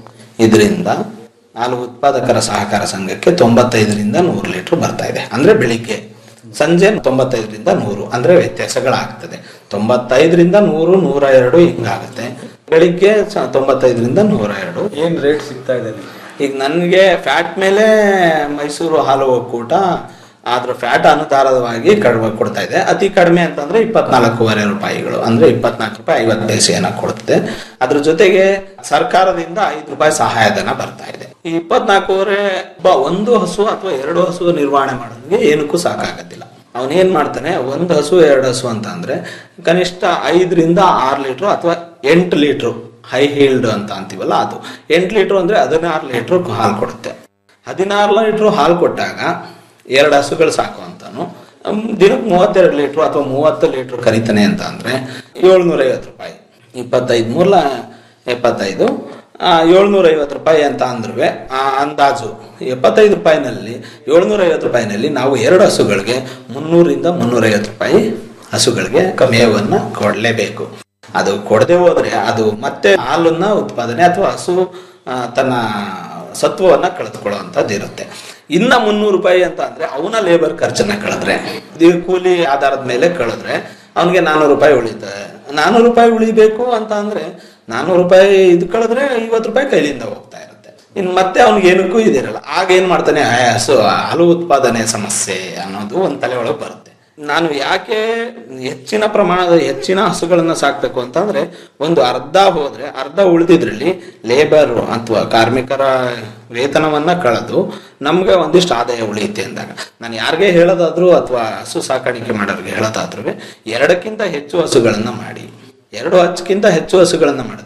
ಇದರಿಂದ ಹಾಲು ಉತ್ಪಾದಕರ ಸಹಕಾರ ಸಂಘಕ್ಕೆ ತೊಂಬತ್ತೈದರಿಂದ ನೂರು ಲೀಟರ್ ಬರ್ತಾ ಇದೆ ಅಂದ್ರೆ ಬೆಳಿಗ್ಗೆ ಸಂಜೆ ತೊಂಬತ್ತೈದರಿಂದ ನೂರು ಅಂದ್ರೆ ವ್ಯತ್ಯಾಸಗಳಾಗ್ತದೆ ತೊಂಬತ್ತೈದರಿಂದ ನೂರು ನೂರ ಎರಡು ಹಿಂಗಾಗುತ್ತೆ ಬೆಳಿಗ್ಗೆ ಸ- ತೊಂಬತ್ತೈದರಿಂದ ನೂರ ಎರಡು ಏನ್ ರೇಟ್ ಸಿಗ್ತಾ ಇದೆ ನಿಮ್ಗೆ? ಈಗ ನನಗೆ ಫ್ಯಾಟ್ ಮೇಲೆ ಮೈಸೂರು ಹಾಲು ಒಕ್ಕೂಟ ಅದ್ರ ಫ್ಯಾಟ್ ಅನುದಾನವಾಗಿ ಕಡಿಮೆ ಕೊಡ್ತಾ ಇದೆ ಅತಿ ಕಡಿಮೆ ಅಂತಂದ್ರೆ ಇಪ್ಪತ್ನಾಲ್ಕೂವರೆ ರೂಪಾಯಿಗಳು ಅಂದ್ರೆ ಇಪ್ಪತ್ನಾಲ್ಕು ರೂಪಾಯಿ ಐವತ್ತು ಪೈಸೆಯನ್ನ ಕೊಡ್ತದೆ ಅದ್ರ ಜೊತೆಗೆ ಸರ್ಕಾರದಿಂದ ಐದು ರೂಪಾಯಿ ಸಹಾಯಧನ ಬರ್ತಾ ಇದೆ ಈ ಇಪ್ಪತ್ನಾಲ್ಕೂವರೆ ಬ- ಒಂದು ಹಸು ಅಥವಾ ಎರಡು ಹಸು ನಿರ್ವಹಣೆ ಮಾಡೋದಕ್ಕೆ ಏನಕ್ಕೂ ಸಾಕಾಗತ್ತಿಲ್ಲ ಅವನೇನ್ ಮಾಡ್ತಾನೆ ಒಂದು ಹಸು ಎರಡು ಹಸು ಅಂತ ಅಂದ್ರೆ ಕನಿಷ್ಠ ಐದರಿಂದ ಆರು ಲೀಟ್ರು ಅಥವಾ ಎಂಟು ಲೀಟ್ರು ಹೈ ಹೀಲ್ಡ್ ಅಂತ ಅಂತೀವಲ್ಲ ಅದು ಎಂಟು ಲೀಟ್ರು ಅಂದ್ರೆ ಹದಿನಾರು ಲೀಟ್ರು ಹಾಲು ಕೊಡುತ್ತೆ ಹದಿನಾರು ಲೀಟ್ರು ಹಾಲು ಕೊಟ್ಟಾಗ ಎರಡು ಹಸುಗಳು ಸಾಕು ಅಂತಾನು ಹ್ಮ್, ದಿನಕ್ಕೆ ಮೂವತ್ತೆರಡು ಲೀಟ್ರು ಅಥವಾ ಮೂವತ್ತು ಲೀಟ್ರು ಕರಿತಾನೆ ಅಂತ ಅಂದ್ರೆ ಏಳ್ನೂರ ಐವತ್ತು ರೂಪಾಯಿ ಇಪ್ಪತ್ತೈದು ಮೂರ್ಲ ಎಪ್ಪತ್ತೈದು ಏಳ್ನೂರ ಐವತ್ತು ರೂಪಾಯಿ ಅಂತ ಅಂದ್ರೂ ಆ ಅಂದಾಜು ಎಪ್ಪತ್ತೈದು ರೂಪಾಯಿನಲ್ಲಿ ಏಳ್ನೂರ ಐವತ್ತು ರೂಪಾಯಿನಲ್ಲಿ ನಾವು ಎರಡು ಹಸುಗಳಿಗೆ ಮುನ್ನೂರಿಂದ ಮುನ್ನೂರೈವತ್ತು ರೂಪಾಯಿ ಹಸುಗಳಿಗೆ ಮೇವನ್ನ ಕೊಡಲೇಬೇಕು ಅದು ಕೊಡದೆ ಹೋದ್ರೆ ಅದು ಮತ್ತೆ ಹಾಲನ್ನ ಉತ್ಪಾದನೆ ಅಥವಾ ಹಸು ಆ, ತನ್ನ ಸತ್ವವನ್ನ ಕಳೆದುಕೊಳ್ಳುವಂಥದ್ದು ಇರುತ್ತೆ ಇನ್ನ ಮುನ್ನೂರು ರೂಪಾಯಿ ಅಂತ ಅಂದ್ರೆ ಅವನ ಲೇಬರ್ ಖರ್ಚನ್ನ ಕಳೆದ್ರೆ ಇದು ಕೂಲಿ ಆಧಾರದ ಮೇಲೆ ಕಳೆದ್ರೆ ಅವನಿಗೆ ನಾನ್ನೂರು ರೂಪಾಯಿ ಉಳಿತದೆ ನಾನ್ನೂರು ರೂಪಾಯಿ ಉಳಿಬೇಕು ಅಂತ ಅಂದ್ರೆ ನಾನ್ನೂರು ರೂಪಾಯಿ ಇದು ಕಳೆದ್ರೆ ಐವತ್ತು ರೂಪಾಯಿ ಕೈಲಿಂದ ಹೋಗ್ತಾ ಇರುತ್ತೆ ಇನ್ನು ಮತ್ತೆ ಅವ್ನಿಗೆ ಏನಕ್ಕೂ ಇದಿರಲ್ಲ ಆಗ ಏನ್ ಮಾಡ್ತಾನೆ ಆ, ಹಸು ಹಾಲು ಉತ್ಪಾದನೆ ಸಮಸ್ಯೆ ಅನ್ನೋದು ಒಂದ್ ತಲೆ ಒಳಗೆ ಬರುತ್ತೆ ನಾನು ಯಾಕೆ ಹೆಚ್ಚಿನ ಪ್ರಮಾಣದ ಹೆಚ್ಚಿನ ಹಸುಗಳನ್ನ ಸಾಕ್ಬೇಕು ಅಂತಂದ್ರೆ ಒಂದು ಅರ್ಧ ಹೋದ್ರೆ ಅರ್ಧ ಉಳಿದಿದ್ರಲ್ಲಿ ಲೇಬರ್ ಅಥವಾ ಕಾರ್ಮಿಕರ ವೇತನವನ್ನ ಕಳೆದು ನಮ್ಗೆ ಒಂದಿಷ್ಟು ಆದಾಯ ಉಳಿಯುತ್ತೆ ಅಂದಾಗ ನಾನು ಯಾರಿಗೆ ಹೇಳೋದಾದ್ರೂ ಅಥವಾ ಹಸು ಸಾಕಾಣಿಕೆ ಮಾಡೋರಿಗೆ ಹೇಳೋದಾದ್ರೂ ಎರಡಕ್ಕಿಂತ ಹೆಚ್ಚು ಹಸುಗಳನ್ನ ಮಾಡಿ ಎರಡು ಹಚ್ಕಿಂತ ಹೆಚ್ಚು ಹಸುಗಳನ್ನ ಮಾಡಿದ್ರೆ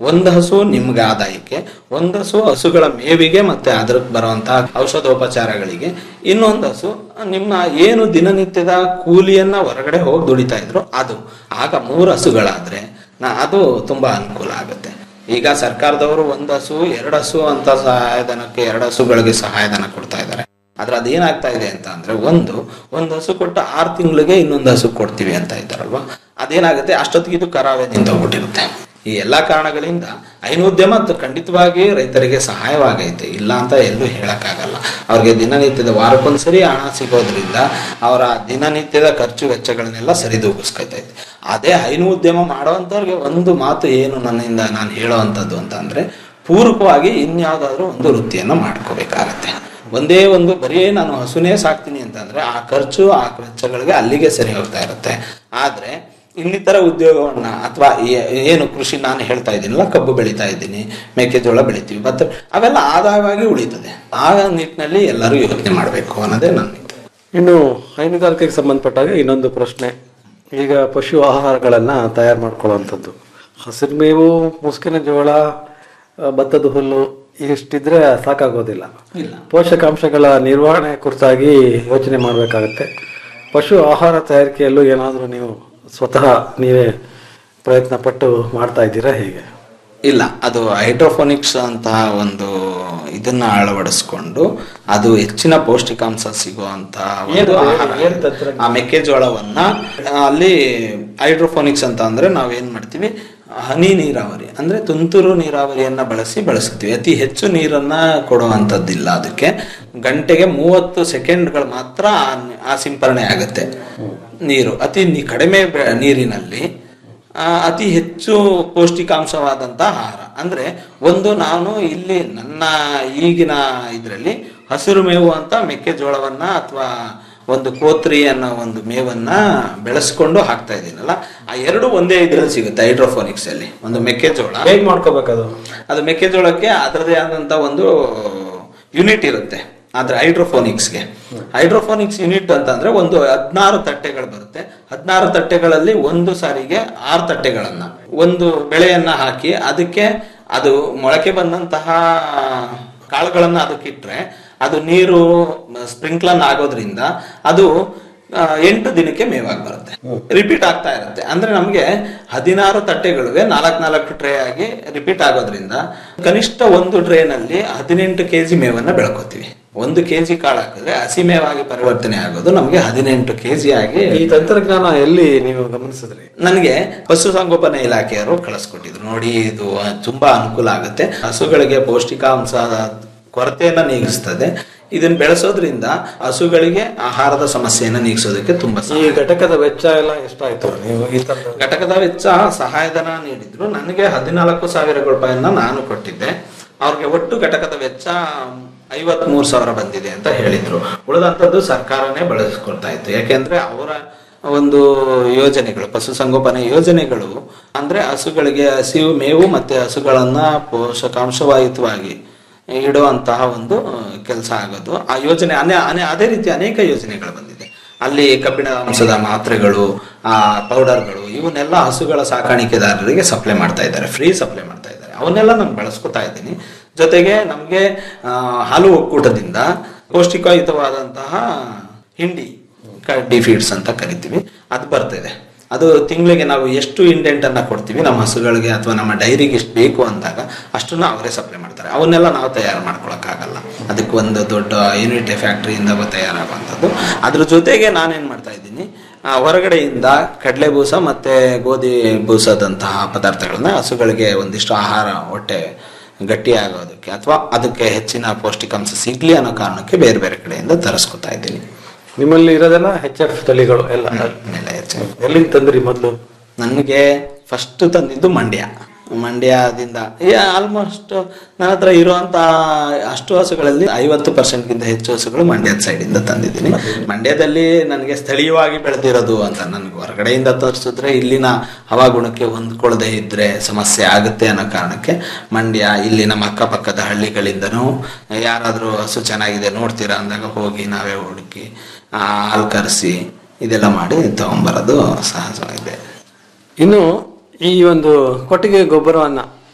ಒಂದು ಹಸು ನಿಮ್ಗೆ ಆದಾಯಕ್ಕೆ ಒಂದು ಹಸು ಹಸುಗಳ ಮೇವಿಗೆ ಮತ್ತೆ ಅದ್ರ ಬರುವಂತಹ ಔಷಧೋಪಚಾರಗಳಿಗೆ ಇನ್ನೊಂದು ಹಸು ನಿಮ್ಮ ಏನು ದಿನನಿತ್ಯದ ಕೂಲಿಯನ್ನ ಹೊರಗಡೆ ಹೋಗಿ ದುಡಿತಾ ಇದ್ರು ಅದು ಆಗ ಮೂರು ಹಸುಗಳಾದ್ರೆ ನಾ ಅದು ತುಂಬಾ ಅನುಕೂಲ ಆಗುತ್ತೆ ಈಗ ಸರ್ಕಾರದವರು ಒಂದು ಹಸು ಎರಡು ಹಸು ಅಂತ ಸಹಾಯಧನಕ್ಕೆ ಎರಡು ಹಸುಗಳಿಗೆ ಸಹಾಯಧನ ಕೊಡ್ತಾ ಇದ್ದಾರೆ ಆದ್ರೆ ಅದೇನಾಗ್ತಾ ಇದೆ ಅಂತ ಅಂದ್ರೆ ಒಂದು ಒಂದು ಹಸು ಕೊಟ್ಟ ಆರು ತಿಂಗಳಿಗೆ ಇನ್ನೊಂದು ಹಸು ಕೊಡ್ತೀವಿ ಅಂತ ಇದ್ದಾರಲ್ವಾ ಅದೇನಾಗುತ್ತೆ ಅಷ್ಟೊತ್ತಿಗೆ ಇದು ಕರಾವೆ ನಿಂತೋಗ್ಬಿಟ್ಟಿರುತ್ತೆ ಈ ಎಲ್ಲಾ ಕಾರಣಗಳಿಂದ ಹೈನೋದ್ಯಮ ತ- ಖಂಡಿತವಾಗಿ ರೈತರಿಗೆ ಸಹಾಯವಾಗೈತೆ ಇಲ್ಲ ಅಂತ ಎಲ್ಲೂ ಹೇಳಕ್ಕಾಗಲ್ಲ ಅವ್ರಿಗೆ ದಿನನಿತ್ಯದ ವಾರಕ್ಕೊಂದ್ಸರಿ ಹಣ ಸಿಗೋದ್ರಿಂದ ಅವರ ದಿನನಿತ್ಯದ ಖರ್ಚು ವೆಚ್ಚಗಳನ್ನೆಲ್ಲ ಸರಿದೂಗಿಸ್ಕೊತೈತೆ ಅದೇ ಹೈನು ಉದ್ಯಮ ಮಾಡೋವಂಥವ್ರಿಗೆ ಒಂದು ಮಾತು ಏನು ನನ್ನಿಂದ ನಾನು ಹೇಳೋವಂಥದ್ದು ಅಂತ ಅಂದ್ರೆ ಪೂರಕವಾಗಿ ಇನ್ಯಾವುದಾದ್ರೂ ಒಂದು ವೃತ್ತಿಯನ್ನು ಮಾಡ್ಕೋಬೇಕಾಗತ್ತೆ ಒಂದೇ ಒಂದು ಬರೀ ನಾನು ಹಸುನೇ ಸಾಕ್ತೀನಿ ಅಂತಂದ್ರೆ ಆ ಖರ್ಚು ಆ ವೆಚ್ಚಗಳಿಗೆ ಅಲ್ಲಿಗೆ ಸರಿ ಹೋಗ್ತಾ ಇರುತ್ತೆ ಆದ್ರೆ ಇನ್ನಿತರ ಉದ್ಯೋಗವನ್ನ ಅಥವಾ ಏನು ಕೃಷಿ ನಾನು ಹೇಳ್ತಾ ಇದ್ದೀನಲ್ಲ ಕಬ್ಬು ಬೆಳೀತಾ ಇದ್ದೀನಿ ಮೆಕ್ಕೆಜೋಳ ಬೆಳಿತೀವಿ ಭತ್ತ ಅವೆಲ್ಲ ಆದಾಯವಾಗಿ ಉಳಿತದೆ ಆ ನಿಟ್ಟಿನಲ್ಲಿ ಎಲ್ಲರೂ ಯೋಚನೆ ಮಾಡಬೇಕು ಅನ್ನೋದೇ ನನ್ನ ಇದು. ಇನ್ನು ಹೈನುಗಾರಿಕೆಗೆ ಸಂಬಂಧಪಟ್ಟಾಗ ಇನ್ನೊಂದು ಪ್ರಶ್ನೆ ಈಗ ಪಶು ಆಹಾರಗಳನ್ನು ತಯಾರು ಮಾಡ್ಕೊಳ್ಳುವಂಥದ್ದು ಹಸಿರು ಮೇವು ಮುಸ್ಕಿನ ಜೋಳ ಆ, ಭತ್ತದ ಹುಲ್ಲು ಇಷ್ಟಿದ್ರೆ ಸಾಕಾಗೋದಿಲ್ಲ ಪೋಷಕಾಂಶಗಳ ನಿರ್ವಹಣೆ ಕುರಿತಾಗಿ ಯೋಚನೆ ಮಾಡಬೇಕಾಗತ್ತೆ ಪಶು ಆಹಾರ ತಯಾರಿಕೆಯಲ್ಲೂ ಏನಾದರೂ ನೀವು ಸ್ವತಃ ನೀವೇ ಪ್ರಯತ್ನ ಪಟ್ಟು ಮಾಡ್ತಾ ಇದ್ದೀರಾ ಹೇಗೆ ಇಲ್ಲ ಅದು ಹೈಡ್ರೋಫೋನಿಕ್ಸ್ ಅಂತ ಒಂದು ಇದನ್ನ ಅಳವಡಿಸ್ಕೊಂಡು ಅದು ಹೆಚ್ಚಿನ ಪೌಷ್ಟಿಕಾಂಶ ಸಿಗುವಂತ ಒಂದು ಏನು- ಆಹಾರ. ಏನು ತಂತ್ರಜ್ಞಾನ? ಆ ಮೆಕ್ಕೆಜೋಳವನ್ನ ಅಲ್ಲಿ ಹೈಡ್ರೋಫೋನಿಕ್ಸ್ ಅಂತ ಅಂದ್ರೆ ನಾವೇನ್ ಮಾಡ್ತೀವಿ ಹನಿ ನೀರಾವರಿ ಅಂದ್ರೆ ತುಂತುರು ನೀರಾವರಿಯನ್ನ ಬಳಸಿ ಬಳಸ್ತೀವಿ ಅತಿ ಹೆಚ್ಚು ನೀರನ್ನ ಕೊಡುವಂತದ್ದಿಲ್ಲ ಅದಕ್ಕೆ ಗಂಟೆಗೆ ಮೂವತ್ತು ಸೆಕೆಂಡ್ಗಳು ಮಾತ್ರ ಆ ನಿ- ಆ ಸಿಂಪರಣೆ ಆಗುತ್ತೆ ನೀರು ಅತಿ ನಿ- ಕಡಿಮೆ ಬೆ- ನೀರಿನಲ್ಲಿ ಆ, ಅತಿ ಹೆಚ್ಚು ಪೌಷ್ಟಿಕಾಂಶವಾದಂತ ಆಹಾರ ಅಂದ್ರೆ ಒಂದು ನಾನು ಇಲ್ಲಿ ನನ್ನ ಈಗಿನ ಇದರಲ್ಲಿ ಹಸಿರು ಮೇವು ಅಂತ ಮೆಕ್ಕೆಜೋಳವನ್ನ ಅಥವಾ ಒಂದು ಕೋತ್ರಿ ಅನ್ನೋ ಒಂದು ಮೇವನ್ನ ಬೆಳೆಸ್ಕೊಂಡು ಹಾಕ್ತಾ ಇದ್ದೀನಲ್ಲ ಆ ಎರಡು ಒಂದೇ ಇದ್ರಲ್ಲಿ ಸಿಗುತ್ತೆ ಹೈಡ್ರೋಫೋನಿಕ್ಸ್ ಅಲ್ಲಿ ಒಂದು ಮೆಕ್ಕೆಜೋಳ ಹೇಗೆ ಮಾಡ್ಕೋಬೇಕದು ಅದು ಮೆಕ್ಕೆಜೋಳಕ್ಕೆ ಅದರದೇ ಆದಂತ ಒಂದು ಯೂನಿಟ್ ಇರುತ್ತೆ ಆದ್ರೆ ಹೈಡ್ರೋಫೋನಿಕ್ಸ್ಗೆ ಹೈಡ್ರೋಫೋನಿಕ್ಸ್ ಯೂನಿಟ್ ಅಂತಂದ್ರೆ ಒಂದು ಹದಿನಾರು ತಟ್ಟೆಗಳು ಬರುತ್ತೆ ಹದಿನಾರು ತಟ್ಟೆಗಳಲ್ಲಿ ಒಂದು ಸಾರಿಗೆ ಆರು ತಟ್ಟೆಗಳನ್ನ ಒಂದು ಬೆಳೆಯನ್ನ ಹಾಕಿ ಅದಕ್ಕೆ ಅದು ಮೊಳಕೆ ಬಂದಂತಹ ಕಾಳುಗಳನ್ನ ಅದಕ್ಕಿಟ್ರೆ ಅದು ನೀರು ಸ್ಪ್ರಿಂಕ್ಲನ್ ಆಗೋದ್ರಿಂದ ಅದು ಆ, ಎಂಟು ದಿನಕ್ಕೆ ಮೇವಾಗಿ ಬರುತ್ತೆ ರಿಪೀಟ್ ಆಗ್ತಾ ಇರುತ್ತೆ ಅಂದ್ರೆ ನಮಗೆ ಹದಿನಾರು ತಟ್ಟೆಗಳಿಗೆ ನಾಲ್ಕು ನಾಲ್ಕು ಟ್ರೇ ಆಗಿ ರಿಪೀಟ್ ಆಗೋದ್ರಿಂದ ಕನಿಷ್ಠ ಒಂದು ಟ್ರೇನಲ್ಲಿ ಹದಿನೆಂಟು ಕೆಜಿ ಮೇವನ್ನ ಬೆಳ್ಕೋತೀವಿ ಒಂದು ಕೆಜಿ ಕಾಳು ಹಾಕಿದ್ರೆ ಹಸಿ ಮೇವಾಗಿ ಪರಿವರ್ತನೆ ಆಗೋದು ನಮಗೆ ಹದಿನೆಂಟು ಕೆಜಿ ಆಗಿ ಈ ತಂತ್ರಜ್ಞಾನ ಎಲ್ಲಿ ನೀವು ಗಮನಿಸಿದ್ರಿ ನನಗೆ ಪಶುಸಂಗೋಪನಾ ಇಲಾಖೆಯವರು ಕಳಿಸ್ಕೊಟ್ಟಿದ್ರು ನೋಡಿ ಇದು ತುಂಬಾ ಅನುಕೂಲ ಆಗುತ್ತೆ ಹಸುಗಳಿಗೆ ಪೌಷ್ಟಿಕಾಂಶದ ಕೊರತೆಯನ್ನ ನೀಗಿಸ್ತದೆ ಇದನ್ನ ಬೆಳೆಸೋದ್ರಿಂದ ಹಸುಗಳಿಗೆ ಆಹಾರದ ಸಮಸ್ಯೆಯನ್ನ ನೀಗಿಸೋದಕ್ಕೆ ತುಂಬಾ ಈ ಸಹಾಯ ಘಟಕದ ವೆಚ್ಚ ಎಲ್ಲ ಎಷ್ಟಾಯ್ತು ನೀವು ಈ ತರದ ಘಟಕದ ವೆಚ್ಚ ಸಹಾಯಧನ ನೀಡಿದ್ರು ನನಗೆ ಹದಿನಾಲ್ಕು ಸಾವಿರ ರೂಪಾಯಿಯನ್ನ ನಾನು ಕೊಟ್ಟಿದ್ದೆ ಅವ್ರಿಗೆ ಒಟ್ಟು ಘಟಕದ ವೆಚ್ಚ ಐವತ್ ಮೂರು ಸಾವಿರ ಬಂದಿದೆ ಅಂತ ಹೇಳಿದ್ರು ಉಳಿದಂತದ್ದು ಸರ್ಕಾರನೇ ಬಳಸ್ಕೊಳ್ತಾ ಇತ್ತು ಯಾಕೆಂದ್ರೆ ಅವರ ಒಂದು ಯೋಜನೆಗಳು ಪಶುಸಂಗೋಪನೆ ಯೋಜನೆಗಳು ಅಂದ್ರೆ ಹಸುಗಳಿಗೆ ಹಸಿವು ಮೇವು ಮತ್ತೆ ಹಸುಗಳನ್ನ ಪೋಷಕಾಂಶವಾಯುತವಾಗಿ ಇಡುವಂತಹ ಒಂದು ಕೆಲಸ ಆಗೋದು ಆ ಯೋಜನೆ ಅನೇ ಅನೇ ಅದೇ ರೀತಿ ಅನೇಕ ಯೋಜನೆಗಳು ಬಂದಿದೆ ಅಲ್ಲಿ ಕಬ್ಬಿಣ ಅಂಶದ ಮಾತ್ರೆಗಳು ಆ ಪೌಡರ್ಗಳು ಇವನ್ನೆಲ್ಲ ಹಸುಗಳ ಸಾಕಾಣಿಕೆದಾರರಿಗೆ ಸಪ್ಲೈ ಮಾಡ್ತಾ ಇದ್ದಾರೆ ಫ್ರೀ ಸಪ್ಲೈ ಮಾಡ್ತಾ ಇದ್ದಾರೆ ಅವನ್ನೆಲ್ಲ ನಾನು ಬಳಸ್ಕೊತಾ ಇದ್ದೀನಿ ಜೊತೆಗೆ ನಮಗೆ ಹಾಲು ಒಕ್ಕೂಟದಿಂದ ಪೌಷ್ಟಿಕಯುತವಾದಂತಹ ಹಿಂಡಿ ಡಿ ಫೀಡ್ಸ್ ಅಂತ ಕರಿತೀವಿ ಅದು ಬರ್ತಿದೆ ಅದು ತಿಂಗಳಿಗೆ ನಾವು ಎಷ್ಟು ಇಂಡೆಂಟ್ ಅನ್ನ ಕೊಡ್ತೀವಿ ನಮ್ಮ ಹಸುಗಳಿಗೆ ಅಥವಾ ನಮ್ಮ ಡೈರಿಗೆ ಎಷ್ಟು ಬೇಕು ಅಂದಾಗ ಅಷ್ಟನ್ನ ಅವರೇ ಸಪ್ಲೈ ಮಾಡ್ತಾರೆ ಅವನ್ನೆಲ್ಲ ನಾವು ತಯಾರು ಮಾಡ್ಕೊಳಕ್ಕಾಗಲ್ಲ ಅದಕ್ಕೆ ಒಂದು ದೊಡ್ಡ ಯೂನಿಟ್ ಫ್ಯಾಕ್ಟರಿಯಿಂದ ತಯಾರಾಗುವಂಥದ್ದು ಅದ್ರ ಜೊತೆಗೆ ನಾನೇನ್ ಮಾಡ್ತಾ ಇದ್ದೀನಿ ಆ, ಹೊರಗಡೆಯಿಂದ ಕಡಲೆ ಬೂಸ ಮತ್ತೆ ಗೋಧಿ ಬೂಸದಂತಹ ಪದಾರ್ಥಗಳನ್ನ ಹಸುಗಳಿಗೆ ಒಂದಿಷ್ಟು ಆಹಾರ ಹೊಟ್ಟೆ ಗಟ್ಟಿ ಆಗೋದಕ್ಕೆ ಅಥವಾ ಅದಕ್ಕೆ ಹೆಚ್ಚಿನ ಪೌಷ್ಟಿಕಾಂಶ ಸಿಗ್ಲಿ ಅನ್ನೋ ಕಾರಣಕ್ಕೆ ಬೇರೆ ಬೇರೆ ಕಡೆಯಿಂದ ತರಿಸ್ಕೊತಾ ಇದ್ದೀನಿ ನಿಮ್ಮಲ್ಲಿ ಇರೋದೆಲ್ಲ ಹೆಚ್ ಎಫ್ ತಳಿಗಳು ಎಲ್ಲ ಎಲ್ಲಿಂದ ತಂದ್ರಿ ಮೊದಲು ನನಗೆ ಫಸ್ಟ್ ತಂದಿದ್ದು ಮಂಡ್ಯ ಮಂಡ್ಯದಿಂದ ಆಲ್ಮೋಸ್ಟ್ ನನ್ನ ಹತ್ರ ಇರುವಂತ ಅಷ್ಟು ಹಸುಗಳಲ್ಲಿ ಐವತ್ತು ಪರ್ಸೆಂಟ್ಗಿಂತ ಹೆಚ್ಚು ಹಸುಗಳು ಮಂಡ್ಯದ ಸೈಡಿಂದ ತಂದಿದ್ದೀನಿ ಮಂಡ್ಯದಲ್ಲಿ ನನಗೆ ಸ್ಥಳೀಯವಾಗಿ ಬೆಳೆದಿರೋದು ಅಂತ ನನಗೆ ಹೊರಗಡೆಯಿಂದ ತರಿಸಿದ್ರೆ ಇಲ್ಲಿನ ಹವಾಗುಣಕ್ಕೆ ಹೊಂದ್ಕೊಳ್ಳದೆ ಇದ್ರೆ ಸಮಸ್ಯೆ ಆಗುತ್ತೆ ಅನ್ನೋ ಕಾರಣಕ್ಕೆ ಮಂಡ್ಯ ಇಲ್ಲಿ ನಮ್ಮ ಅಕ್ಕಪಕ್ಕದ ಹಳ್ಳಿಗಳಿಂದನೂ ಯಾರಾದರೂ ಹಸು ಚೆನ್ನಾಗಿದೆ ನೋಡ್ತೀರಾ ಅಂದಾಗ ಹೋಗಿ ನಾವೇ ಹುಡುಕಿ ಆ, ಹಾಲು ಕರೆಸಿ ಇದೆಲ್ಲ ಮಾಡಿ ತಗೊಂಬರೋದು ಸಹಜವಾಗಿದೆ ಇನ್ನು ಈ ಒಂದು ಕೊಟ್ಟಿಗೆ ಗೊಬ್ಬರವನ್ನ